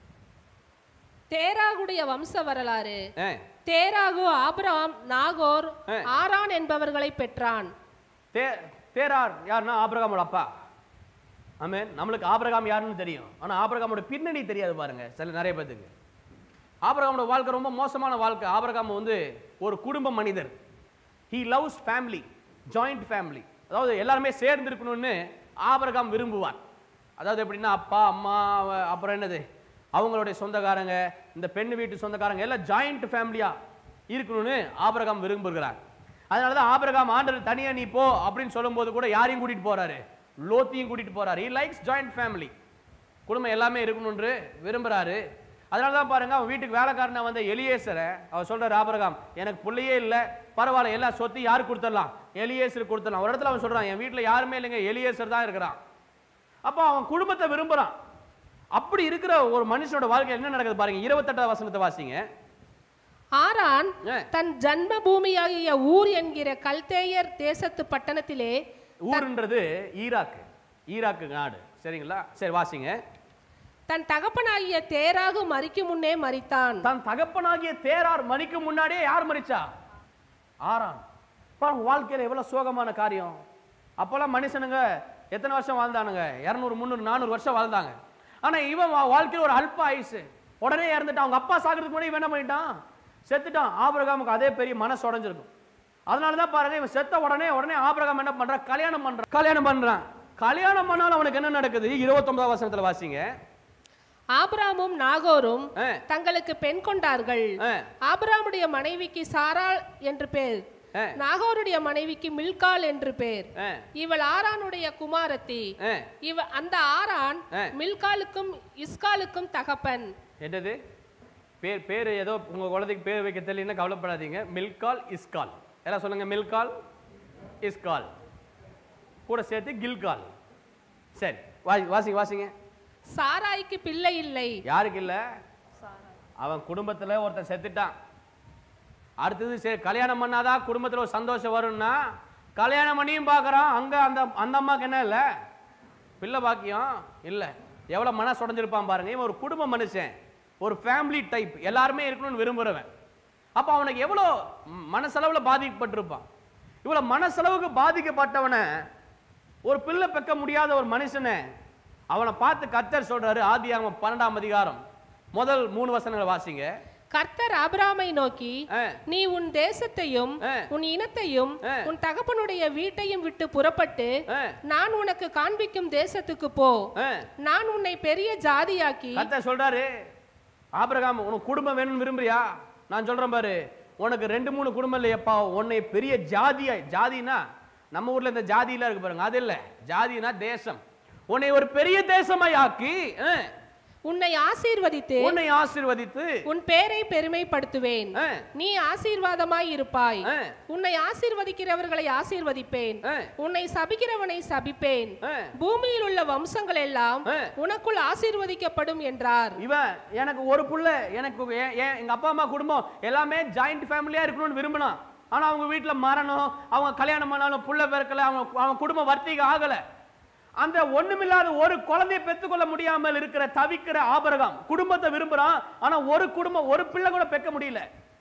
தேராகுடைய வம்ச வரலாறு ஏ தேராகு ஆபிரகாம் நாகோர் ஆ. ஆரான் என்பவர்களை பெற்றான் தே தேரார் யாருன்னா ஆபிரகாமோட அப்பா ஆமென் நம்மளுக்கு ஆபிரகாம் யாருன்னு தெரியும் ஆனா ஆபிரகாமோட பின்னணி தெரியாது பாருங்க சில நிறைய பேத்துக்கு ஆபிரகாமோட வாழ்க்கை ரொம்ப மோசமான வாழ்க்கை ஆபிரகாம் வந்து ஒரு குடும்ப மனிதர் he loves family joint family அதாவது எல்லாருமே சேர்ந்து இருக்கணும்னு ஆபிரகாம் விரும்புவார் அதாவது எப்படின்னா அப்பா அம்மா அவ- அப்புறம் என்னது அவங்களுடைய சொந்தக்காரங்க இந்த பெண் வீட்டு சொந்தக்காரங்க எல்லாம் ஜாயிண்ட் ஃபேமிலியா இருக்கணும்னு ஆபிரகாம் விரும்புகிறார் அதனால தான் ஆபிரகாம் ஆண்டவர் தனியா நீ போ அப்படின்னு சொல்லும்போது கூட யாரையும் கூட்டிட்டு போறாரு லோத்தியும் கூட்டிட்டு போறாரு he லைக்ஸ் ஜாயிண்ட் ஃபேமிலி குடும்பம் எல்லாமே இருக்கணும்னு விரும்புறாரு அதனால தான் பாருங்க அவன் வீட்டுக்கு வேலைக்காரனா வந்த எலியேசரை அவர் சொல்றாரு ஆபிரகாம் எனக்கு பிள்ளையே இல்லை பரவாயில்ல எல்லா சொத்து யாருக்கு கொடுத்துடலாம் எலியேசருக்கு கொடுத்துடலாம் ஒரு இடத்துல அவன் சொல்றான் என் வீட்டில் யாருமே இல்லைங்க எலியேசர் தான் இருக்கிறான் அப்போ அவன் குடும்பத்தை விரும்புறான் அப்படி இருக்கிற ஒரு மனுஷனோட வாழ்க்கை என்ன நடக்குது பாருங்க இருபத்தெட்டாவது வசனத்தை வாசிங்க ஆரான் ஏ. தன் ஜன்ம பூமியாகிய ஊர் என்கிற கல்தேயர் தேசத்து பட்டணத்திலே ஊருன்றது ஈராக்கு ஈராக்கு நாடு சரிங்களா சரி வாசிங்க தன் தகப்பனாகிய தேராகு மறிக்கும் முன்னே மரித்தான் தன் தகப்பனாகிய தேரார் மணிக்கு முன்னாடியே யார் மரிச்சா ஆறான் பாருங்க வாழ்க்கையில எவ்வளவு சோகமான காரியம் அப்போல்லாம் மனுஷனுங்க எத்தனை வருஷம் வாழ்ந்தானுங்க இரநூறு முந்நூறு நானூறு வருஷம் வாழ்ந்தாங்க ஆனா இவன் வா- வாழ்க்கையில ஒரு அல்ப ஆயுசு உடனே இறந்துட்டான் அவங்க அப்பா சாகிறதுக்கு முன்னாடி இவன் என்ன பண்ணிட்டான் செத்துட்டான் ஆபிரகாமுக்கு அதே பெரிய மனசு உடைஞ்சிருக்கும் அதனால தான் பாருங்க இவன் செத்த உடனே உடனே ஆபிரகாம் என்ன பண்றான் கல்யாணம் பண்றான் கல்யாணம் பண்றான் கல்யாணம் பண்ணாலும் அவனுக்கு என்ன நடக்குது இருபத்தொன்பதாம் வசனத்துல வாசிங்க ஆபிராமும் நாகோரும் ஆ, தங்களுக்கு பெண் கொண்டார்கள் ஆ, ஆபிராமுடைய மனைவிக்கு சாராள் என்று பேர் ஆ, நாகோருடைய மனைவிக்கு மில்கால் என்று பேர் ஆ, இவள் ஆரானுடைய குமாரத்தி ஆ. இவ அந்த ஆரான் ஆ. மில்காலுக்கும் இஸ்காலுக்கும் தகப்பன் என்னது பேர் பேர் ஏதோ உங்க குழந்தைக்கு பேர் வைக்க தெரியலன்னா கவலைப்படாதீங்க மில்கால் இஸ்கால் எல்லாம் சொல்லுங்க மில்கால் இஸ்கால் கூட சேர்த்து கில்கால் சரி வா- வாசிங்க வாசிங்க சாராய்க்கு பிள்ளை இல்லை யாருக்கு இல்ல அவன் குடும்பத்துல ஒருத்தன் செத்துட்டான் அடுத்தது சரி கல்யாணம் பண்ணாதான் குடும்பத்துல ஒரு சந்தோஷம் வரும்னா கல்யாணம் பண்ணியும் பார்க்கறான் அங்க அந்த அந்த அம்மாக்கு என்ன இல்ல பிள்ளை பாக்கியம் இல்ல எவ்வளவு மனசு உடைஞ்சிருப்பான் பாருங்க இவன் ஒரு குடும்ப மனுஷன் ஒரு ஃபேமிலி டைப் எல்லாருமே இருக்கணும்னு விரும்புறவன் அப்ப அவனுக்கு எவ்வளோ ம், மனசளவுல பாதிக்கப்பட்டிருப்பான் இவ்வளவு மனசளவுக்கு பாதிக்கப்பட்டவனை ஒரு பிள்ளை பெக்க முடியாத ஒரு மனுஷனை அவனை பார்த்து கத்தர் சொல்றாரு ஆதியாகமம் பன்னெண்டாம் அதிகாரம் முதல் மூணு வசனங்களை வாசிங்க கர்த்தர் ஆபிராமை நோக்கி ஆ, நீ உன் தேசத்தையும் ஆ. உன் இனத்தையும் ஆ. உன் தகப்பனுடைய வீட்டையும் விட்டு புறப்பட்டு ஆ, நான் உனக்கு காண்பிக்கும் தேசத்துக்கு போ ஆ. நான் உன்னை பெரிய ஜாதியாக்கி கர்த்தர் சொல்றாரு ஆபிரகாம் உனக்கு குடும்பம் வேணும்னு விரும்புறியா நான் சொல்றேன் பாரு உனக்கு ரெண்டு மூணு குடும்பம் இல்லையப்பா உன்னை பெரிய ஜாதியா ஜாதினா நம்ம ஊர்ல இந்த ஜாதியில இருக்கு பாருங்க அது இல்ல ஜாதினா தேசம் உன்னை ஒரு பெரிய தேசமாய் ஆக்கி ஆ, உன்னை ஆசீர்வதித்து உன்னை ஆசீர்வதித்து உன் பேரை பெருமைப்படுத்துவேன் ஆ, நீ ஆசீர்வாதமாய் இருப்பாய் ஆ, உன்னை ஆசீர்வதிக்கிறவர்களை ஆசீர்வதிப்பேன் ஆ, உன்னை சபிக்கிறவனை சபிப்பேன் ஆ. பூமியில் உள்ள வம்சங்கள் எல்லாம் ஆ. உனக்குள் ஆசீர்வதிக்கப்படும் என்றார் இவன் எனக்கு ஒரு புள்ள எனக்கு ஏன் ஏன் எங்க அப்பா அம்மா குடும்பம் எல்லாமே ஜாயிண்ட் ஃபேமிலியா இருக்கணும்னு விரும்பினான் ஆனா அவங்க வீட்டுல மரணம் அவங்க கல்யாணம் பண்ணாலும் புள்ள பிறக்கல அவங்க அவங்க குடும்பம் வர்த்திக ஆகல அந்த ஒண்ணுமில்லாத ஒரு குழந்தையை பெற்றுக்கொள்ள முடியாமல் இருக்கிற தவிக்கிற ஆபரகம் குடும்பத்தை விரும்புறான் ஆனா ஒரு குடும்பம் ஒரு பிள்ளை கூட பெக்க முடியல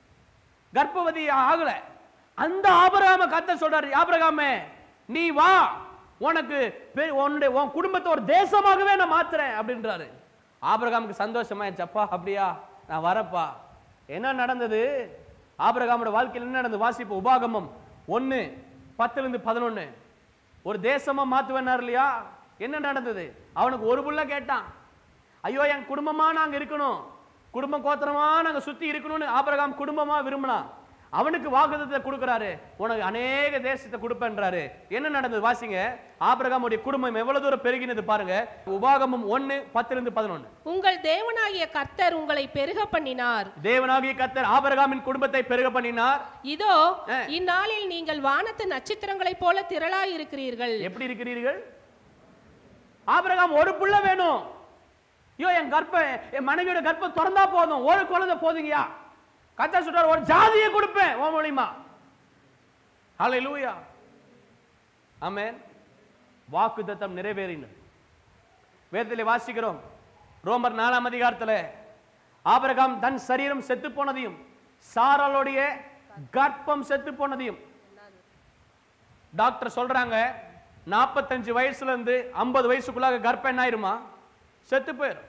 கர்ப்பவதி ஆகல அந்த ஆபரகாம கத்த சொல்றாரு ஆபரகாமே நீ வா உனக்கு பெ- உன்னுடைய உன் குடும்பத்தை ஒரு தேசமாகவே நான் மாத்துறேன் அப்படின்றாரு ஆபிரகாமுக்கு சந்தோஷமாயிடுச்சு அப்பா அப்படியா நான் வரப்பா என்ன நடந்தது ஆபிரகாமோட வாழ்க்கையில் என்ன நடந்தது வாசிப்பு உபாகமம் ஒன்னு பத்துல இருந்து பதினொன்னு ஒரு தேசமா மாத்துவேனார் இல்லையா என்ன நடந்தது அவனுக்கு ஒரு புள்ள கேட்டான் ஐயோ என் குடும்பமா நாங்க இருக்கணும் குடும்பம் கோத்திரமா நாங்க சுத்தி இருக்கணும்னு ஆபிரகாம் குடும்பமா விரும்பினான் அவனுக்கு வாக்குத்தத்தை கொடுக்கறாரு உனக்கு அநேக தேசத்தை கொடுப்பேன்றாரு என்ன நடந்தது வாசிங்க ஆபிரகாமுடைய குடும்பம் எவ்வளவு தூரம் பெருகினது பாருங்க உபாகமம் ஒன்னு பத்துல இருந்து பதினொன்னு உங்கள் தேவனாகிய கர்த்தர் உங்களை பெருக பண்ணினார் தேவனாகிய கத்தர் ஆபிரகாமின் குடும்பத்தை பெருக பண்ணினார் இதோ ஆ. இந்நாளில் நீங்கள் வானத்து நட்சத்திரங்களைப் போல திரளாய் இருக்கிறீர்கள் எப்படி இருக்கிறீர்கள் ஆபிரகாம் ஒரு புள்ள வேணும் ஐயோ என் கர்ப்ப என் மனைவியோட கர்ப்பம் திறந்தா போதும் ஒரு குழந்தை போதுங்கயா கத்தா சொல்றாரு ஒரு ஜாதியை கொடுப்பேன் ஓ மூலியமா ஹalleluya ஆமென் வாக்கு தத்தம் நிறைவேறினது வேதத்திலே வாசிக்கிறோம் ரோமர் நாலாம் அதிகாரத்தில் ஆபிரகாம் தன் சரீரம் செத்து போனதையும் சாராளுடைய கர்ப்பம் செத்து போனதையும் டாக்டர் சொல்றாங்க நாற்பத்தஞ்சு வயசுல இருந்து ஐம்பது வயசுக்குள்ளாக கர்ப்பம் என்ன ஆயிருமா செத்து போயிடும்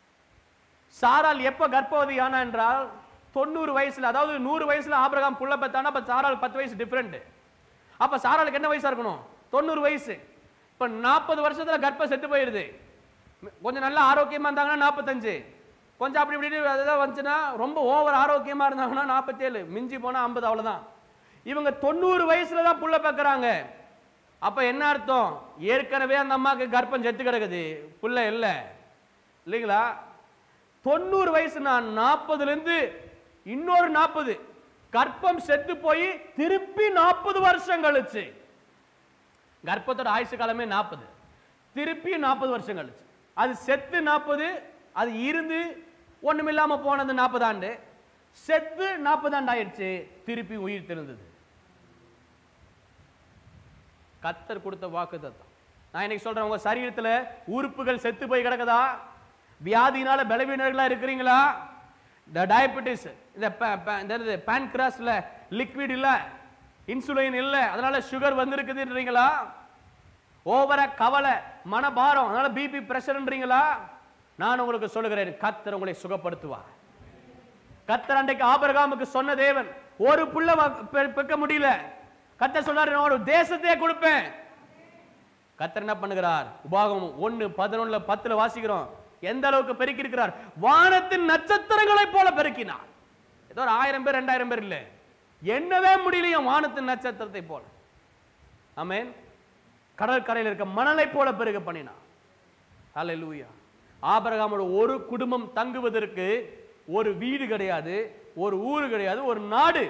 சாரால் எப்ப கர்ப்பவதி ஆனா என்றால் தொண்ணூறு வயசுல அதாவது நூறு வயசுல ஆபிரகாம் புள்ள பெத்தானா அப்ப சாரால் பத்து வயசு டிஃபரெண்ட் அப்ப சாராளுக்கு என்ன வயசா இருக்கணும் தொண்ணூறு வயசு இப்ப நாற்பது வருஷத்துல கர்ப்பம் செத்து போயிருது கொஞ்சம் நல்லா ஆரோக்கியமா இருந்தாங்கன்னா நாற்பத்தஞ்சு கொஞ்சம் அப்படி இப்படி ஏதாவது வந்துச்சுன்னா ரொம்ப ஓவர் ஆரோக்கியமா இருந்தாங்கன்னா நாற்பத்தேழு மிஞ்சி போனா ஐம்பது அவ்வளவுதான் இவங்க தொண்ணூறு வயசுல தான் புள்ள பெக்கறாங்க அப்ப என்ன அர்த்தம் ஏற்கனவே அந்த அம்மாக்கு கர்ப்பம் செத்து கிடக்குது புள்ள இல்ல இல்லைங்களா தொண்ணூறு வயசு நான் நாற்பதுல இருந்து இன்னொரு நாற்பது கர்ப்பம் செத்து போய் திருப்பி நாற்பது வருஷம் கழிச்சு கர்ப்பத்தோட ஆயுசு காலமே நாற்பது திருப்பி நாற்பது வருஷம் கழிச்சு அது செத்து நாற்பது அது இருந்து ஒண்ணுமில்லாம போனது நாற்பது ஆண்டு செத்து நாற்பது ஆண்டு ஆயிடுச்சு திருப்பி உயிர் திறந்தது கத்தர் கொடுத்த வாக்கு தத்தம் நான் இன்னைக்கு சொல்றேன் உங்க சரீரத்துல உறுப்புகள் செத்து போய் கிடக்குதா வியாதியினால பலவீனர்களா இருக்கிறீங்களா இந்த டயபெட்டிஸ் இந்த ப- ப- இந்த என்னது பேன்கிராஸ்ல லிக்விட் இல்ல இன்சுலின் இல்ல அதனால சுகர் வந்திருக்குதுன்றீங்களா ஓவரா கவலை மனபாரம் அதனால பிபி பிரஷர்ன்றீங்களா நான் உங்களுக்கு சொல்லுகிறேன் கத்தர் உங்களை சுகப்படுத்துவார் கத்தர் அன்றைக்கு ஆபிரகாமுக்கு சொன்ன தேவன் ஒரு புள்ள வ- பெ- பெக்க முடியல கத்தர் சொன்னாரு நான் ஒரு தேசத்தையே கொடுப்பேன் கத்தர் என்ன பண்ணுகிறார் உபாகம் ஒன்னு பதினொன்னுல பத்துல வாசிக்கிறோம் எந்த அளவுக்கு பெருக்கி இருக்கிறார் வானத்தின் நட்சத்திரங்களைப் போல பெருக்கினார் ஏதோ ஒரு ஆயிரம் பேர் ரெண்டாயிரம் பேர் இல்ல என்னவே முடியலையா வானத்தின் நட்சத்திரத்தை போல ஆமென் கடற்கரையில் இருக்க மணலை போல பெருக பண்ணினார் ஹalleluya ஆபிரகாமோட ஒரு குடும்பம் தங்குவதற்கு ஒரு வீடு கிடையாது ஒரு ஊரு கிடையாது ஒரு நாடு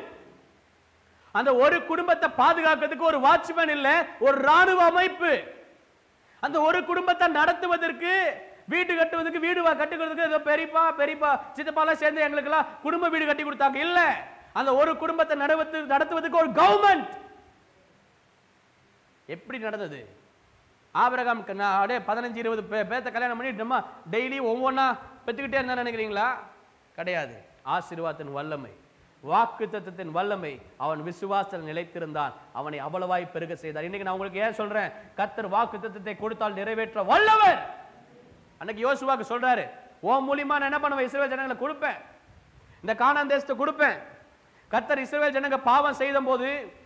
அந்த ஒரு குடும்பத்தை பாதுகாக்கிறதுக்கு ஒரு வாட்ச்மேன் இல்ல ஒரு ராணுவ அமைப்பு அந்த ஒரு குடும்பத்தை நடத்துவதற்கு வீடு கட்டுவதற்கு வீடு வா- கட்டுவதற்கு ஏதோ பெரியப்பா பெரியப்பா சித்தப்பாலாம் சேர்ந்து எங்களுக்கெல்லாம் குடும்ப வீடு கட்டி கொடுத்தாங்க இல்ல அந்த ஒரு குடும்பத்தை நடவத்து நடத்துவதற்கு ஒரு கவர்மெண்ட் எப்படி நடந்தது ஆபிரகாம் க- நான் அப்படியே பதினஞ்சு இருபது பே பேத்த கல்யாணம் பண்ணி நம்ம டெய்லி ஒவ்வொன்றா பெற்றுக்கிட்டே இருந்தா நினைக்கிறீங்களா கிடையாது ஆசீர்வாதத்தின் வல்லமை வாக்கு தத்தத்தின் வல்லமை அவன் விசுவாசத்தில் நிலைத்திருந்தான் அவனை அவ்வளவாய் பெருக செய்தார் இன்னைக்கு நான் உங்களுக்கு ஏன் சொல்றேன் கர்த்தர் வாக்கு தத்தத்தை கொடுத்தால் நிறைவேற்ற வல்லவர் அன்னைக்கு யோசுவாக்கு சொல்றாரு ஓ மூலியமா நான் என்ன பண்ணுவேன் இஸ்ரவேல் ஜனங்களை கொடுப்பேன் இந்த கானான் தேசத்தை கொடுப்பேன் கர்த்தர் இஸ்ரவேல் ஜனங்க பாவம் செய்த போது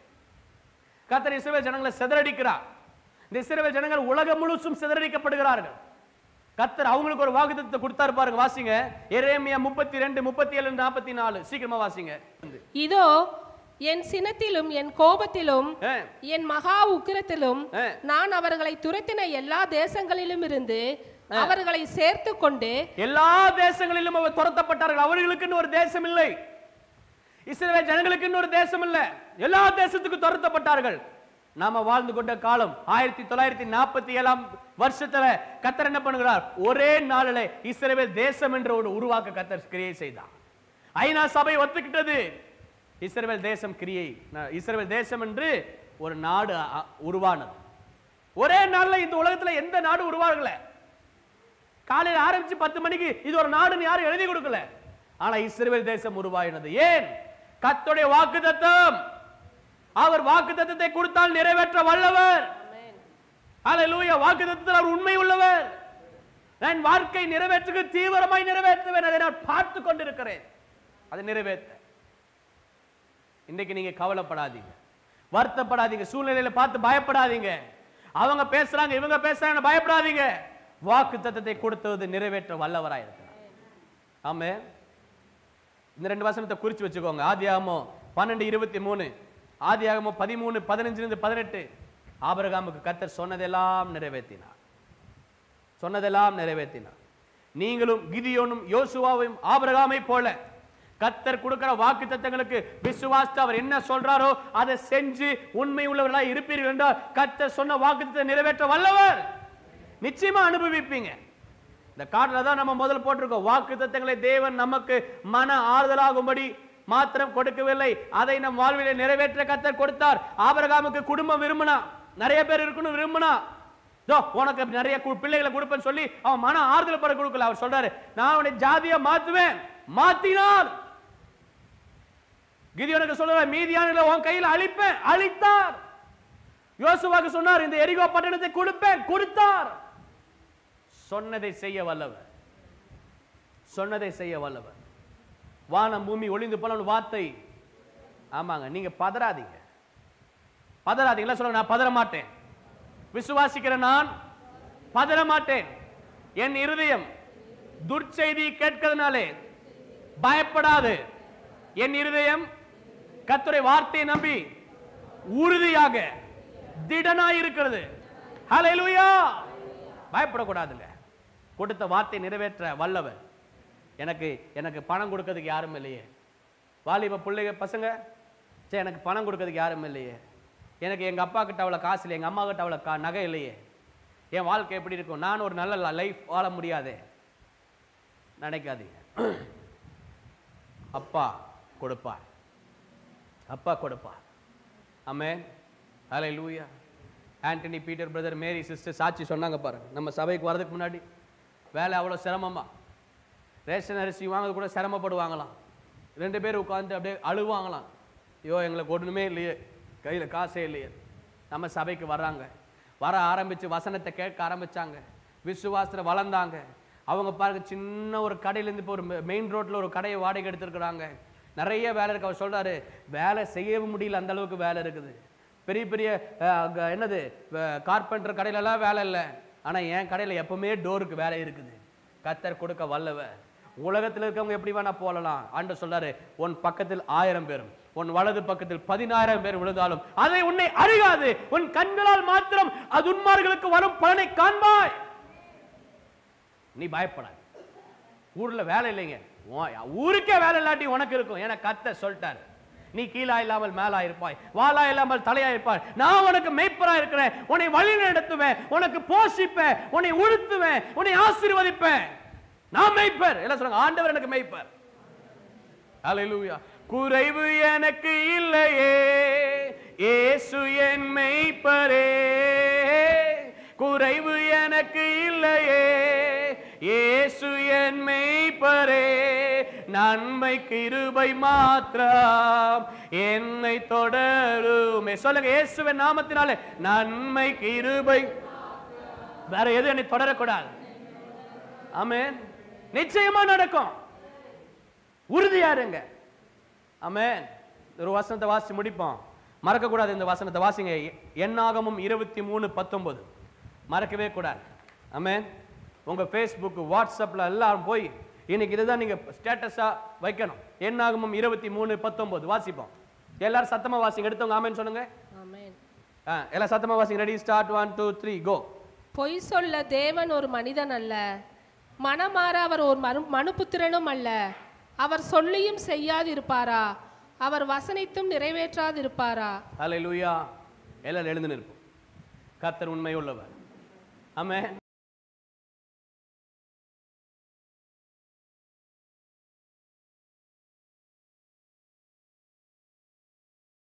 கர்த்தர் இஸ்ரவேல் ஜனங்களை சிதறடிக்கிறார் இந்த இஸ்ரவேல் ஜனங்கள் உலகம் முழுசும் சிதறடிக்கப்படுகிறார்கள் கர்த்தர் அவங்களுக்கு ஒரு வாக்குத்தத்தை கொடுத்தாரு பாருங்க வாசிங்க எரேமியா முப்பத்தி ரெண்டு முப்பத்தி ஏழு நாற்பத்தி நாலு சீக்கிரமா வாசிங்க இதோ என் சினத்திலும் என் கோபத்திலும் ஆ, என் மகா உக்கிரத்திலும் ஆ. நான் அவர்களை துரத்தின எல்லா தேசங்களிலும் இருந்து அவர்களை சேர்த்து கொண்டு எல்லா தேசங்களிலும் அவர் துரத்தப்பட்டார்கள் அவர்களுக்குன்னு ஒரு தேசம் இல்லை இஸ்ரவேல் ஜனங்களுக்குன்னு ஒரு தேசம் இல்லை எல்லா தேசத்துக்கும் துரத்தப்பட்டார்கள் நாம வாழ்ந்து கொண்ட காலம் ஆயிரத்தி தொள்ளாயிரத்தி நாற்பத்தி ஏழாம் வருஷத்துல கத்தர் என்ன பண்ணுகிறார் ஒரே நாளில் இஸ்ரவேல் தேசம் என்ற ஒரு உருவாக்க கத்தர் கிரியை செய்தார் ஐநா சபை ஒத்துக்கிட்டது இஸ்ரவேல் தேசம் கிரியை ந- இஸ்ரவேல் தேசம் என்று ஒரு நாடு அ- உருவானது ஒரே நாள்ல இந்த உலகத்துல எந்த நாடு உருவாகல காலையில் ஆரம்பிச்சு பத்து மணிக்கு இது ஒரு நாடுன்னு யாரும் எழுதி கொடுக்கல ஆனா இஸ்ரவேல் தேசம் உருவாயினது ஏன் கர்த்தருடைய வாக்குத்தத்தம் அவர் வாக்குத்தத்தத்தை கொடுத்தால் நிறைவேற்ற வல்லவர் ஹalleluya வாக்குத்தத்தத்தில் அவர் உண்மை உள்ளவர் நான் வாழ்க்கை நிறைவேற்றுக்கு தீவிரமாய் நிறைவேற்றுவேன் அதை நான் பார்த்து கொண்டிருக்கிறேன் அதை நிறைவேற்ற இன்னைக்கு நீங்க கவலைப்படாதீங்க வருத்தப்படாதீங்க சூழ்நிலையில பார்த்து பயப்படாதீங்க அவங்க பேசுறாங்க இவங்க பேசுறாங்க பயப்படாதீங்க வாக்கு தத்தத்தை கொடுத்தது நிறைவேற்ற வல்லவராய் இருக்கிறார் ஆமே இந்த ரெண்டு வசனத்தை குறிச்சு வச்சுக்கோங்க ஆதியாகமம் பன்னெண்டு இருபத்தி மூணு ஆதியாகமம் பதிமூணு பதினஞ்சிலிருந்து பதினெட்டு ஆபிரகாமுக்கு கத்தர் சொன்னதெல்லாம் நிறைவேற்றினார் சொன்னதெல்லாம் நிறைவேற்றினார் நீங்களும் கிதியோனும் யோசுவாவையும் ஆபிரகாமை போல கத்தர் கொடுக்கிற வாக்கு தத்தங்களுக்கு விசுவாசித்து அவர் என்ன சொல்றாரோ அதை செஞ்சு உண்மை உள்ளவர்களாக இருப்பீர்கள் என்றால் கத்தர் சொன்ன வாக்கு நிறைவேற்ற வல்லவர் நிச்சயமா அனுபவிப்பீங்க இந்த காட்டுல தான் நம்ம முதல்ல போட்டிருக்கோம் வாக்கு தத்தங்களை தேவன் நமக்கு மன ஆறுதலாகும்படி மாத்திரம் கொடுக்கவில்லை அதை நம் வாழ்விலே நிறைவேற்ற கத்தர் கொடுத்தார் ஆபிரகாமுக்கு குடும்பம் விரும்பினா நிறைய பேர் இருக்கணும் விரும்பினா இதோ உனக்கு நிறைய கு- பிள்ளைகளை கொடுப்பேன்னு சொல்லி அவன் மன ஆறுதல் பட கொடுக்கல அவர் சொல்றாரு நான் அவனை ஜாதியா மாத்துவேன் மாத்தினார் கிதியோனுக்கு சொல்றாரு மீதியான உன் கையில் அழிப்பேன் அழித்தார் யோசுவாக்கு சொன்னார் இந்த எரிகோ பட்டணத்தை கொடுப்பேன் கொடுத்தார் சொன்னதை செய்ய வல்லவர் சொன்னதை செய்ய வல்லவர் வானம் பூமி ஒளிந்து போன ஒரு வார்த்தை ஆமாங்க நீங்க பதறாதீங்க பதறாதீங்களா சொல்லுங்க நான் பதற மாட்டேன் விசுவாசிக்கிற நான் பதற மாட்டேன் என் இருதயம் துர்ச்செய்தி கேட்கிறதுனாலே பயப்படாது என் இருதயம் கர்த்தருடைய வார்த்தையை நம்பி உறுதியாக திடனாய் இருக்கிறது ஹalleluya பயப்படக்கூடாதுங்க கொடுத்த வார்த்தை நிறைவேற்ற வல்லவர் எனக்கு எனக்கு பணம் கொடுக்கறதுக்கு யாரும் இல்லையே வாலிப பிள்ளைங்க பசங்க சரி எனக்கு பணம் கொடுக்கறதுக்கு யாரும் இல்லையே எனக்கு எங்க அப்பா கிட்ட அவ்வளோ காசு இல்லை எங்க அம்மா கிட்ட அவ்வளோ கா நகை இல்லையே என் வாழ்க்கை எப்படி இருக்கும் நான் ஒரு நல்ல லைஃப் வாழ முடியாதே நினைக்காதீங்க அப்பா கொடுப்பார் அப்பா கொடுப்பார் amen hallelujah Antony Peter brother Mary sister சாட்சி சொன்னாங்க பாருங்க நம்ம சபைக்கு வர்றதுக்கு முன்னாடி வேலை அவ்வளோ சிரமமா ரேஷன் அரிசி வாங்குறது கூட சிரமப்படுவாங்களாம் ரெண்டு பேர் உட்காந்து அப்படியே அழுவாங்களாம் ஐயோ எங்களுக்கு ஒன்றுமே இல்லையே கையில் காசே இல்லையே நம்ம சபைக்கு வர்றாங்க வர ஆரம்பித்து வசனத்தை கேட்க ஆரம்பிச்சாங்க விசுவாசத்தில் வளர்ந்தாங்க அவங்க பாருங்க சின்ன ஒரு கடையிலேருந்து இப்போ ஒரு மெயின் ரோட்டில் ஒரு கடையை வாடகை எடுத்திருக்கிறாங்க நிறைய வேலை இருக்கு அவர் சொல்றாரு வேலை செய்யவும் முடியல அந்த அளவுக்கு வேலை இருக்குது பெரிய பெரிய அஹ், அங்க என்னது கார்பெண்டர் கடையிலலாம் வேலை இல்லை ஆனால் என் கடையில் எப்பவுமே டோருக்கு வேலை இருக்குது கத்தர் கொடுக்க வல்லவர் உலகத்தில் இருக்கவங்க எப்படி வேணா போகலாம் ஆண்டு சொல்றாரு உன் பக்கத்தில் ஆயிரம் பேரும் உன் வலது பக்கத்தில் பதினாயிரம் பேர் விழுந்தாலும் அதை உன்னை அறியாது உன் கண்களால் மாத்திரம் அது உன்மார்களுக்கு வரும் பலனை காண்பாய் நீ பயப்படாத ஊர்ல வேலை இல்லைங்க உன் ஊருக்கே வேலை இல்லாட்டி உனக்கு இருக்கும் ஏன்னா கத்த சொல்லிட்டாரு நீ கீழா இல்லாமல் மேலா இருப்பாய் வாளா இல்லாமல் தலையா இருப்பாய் நான் உனக்கு மேய்ப்பரா இருக்கிறேன் உன்னை வழி நடத்துவேன் உனக்கு போஷிப்பேன் உன்னை உழுத்துவேன் உன்னை ஆசீர்வதிப்பேன் நான் மேய்ப்பர் எல்லாம் சொல்லுங்க ஆண்டவர் எனக்கு மேய்ப்பர் ஹalleluya குறைவு எனக்கு இல்லையே இயேசு என் மெய்ப்பரே குறைவு எனக்கு இல்லையே இயேசு என் மெய்ப்பரே நன்மை கிருபை மாத்திரம் என்னை தொடருமே சொல்லுங்க இயேசுவின் நாமத்தினாலே நன்மை கிருபை வேற எது என்னை தொடரக்கூடாது ஆமென் நிச்சயமா நடக்கும் உறுதியா இருங்க ஆமென் ஒரு வசனத்தை வாசிச்சு முடிப்போம் மறக்கக்கூடாது இந்த வசனத்தை வாசிங்க எண்ணாகமும் இருபத்தி மூணு பத்தொன்பது மறக்கவே கூடாது ஆமென் உங்க ஃபேஸ்புக் வாட்ஸ்அப்ல எல்லாரும் போய் இன்னைக்கு இதுதான் நீங்க ஸ்டேட்டஸா வைக்கணும் எண்ணாகமும் இருபத்தி மூணு பத்தொன்பது வாசிப்போம் எல்லாரும் சத்தமா வாசிங்க எடுத்தவங்க ஆமென் சொல்லுங்க ஆமென் ஆ, எல்லாம் சத்தமா வாசிங்க ready start one two three go பொய் சொல்ல தேவன் ஒரு மனிதன் அல்ல மனமாற அவர் ஒரு மனு மனுபுத்திரனும் அல்ல அவர் சொல்லியும் செய்யாதிருப்பாரா அவர் வசனித்தும் நிறைவேற்றாதிருப்பாரா ஹalleluya எல்லாரும் எழுந்து நிற்போம் கர்த்தர் உண்மை உள்ளவர் ஆமென்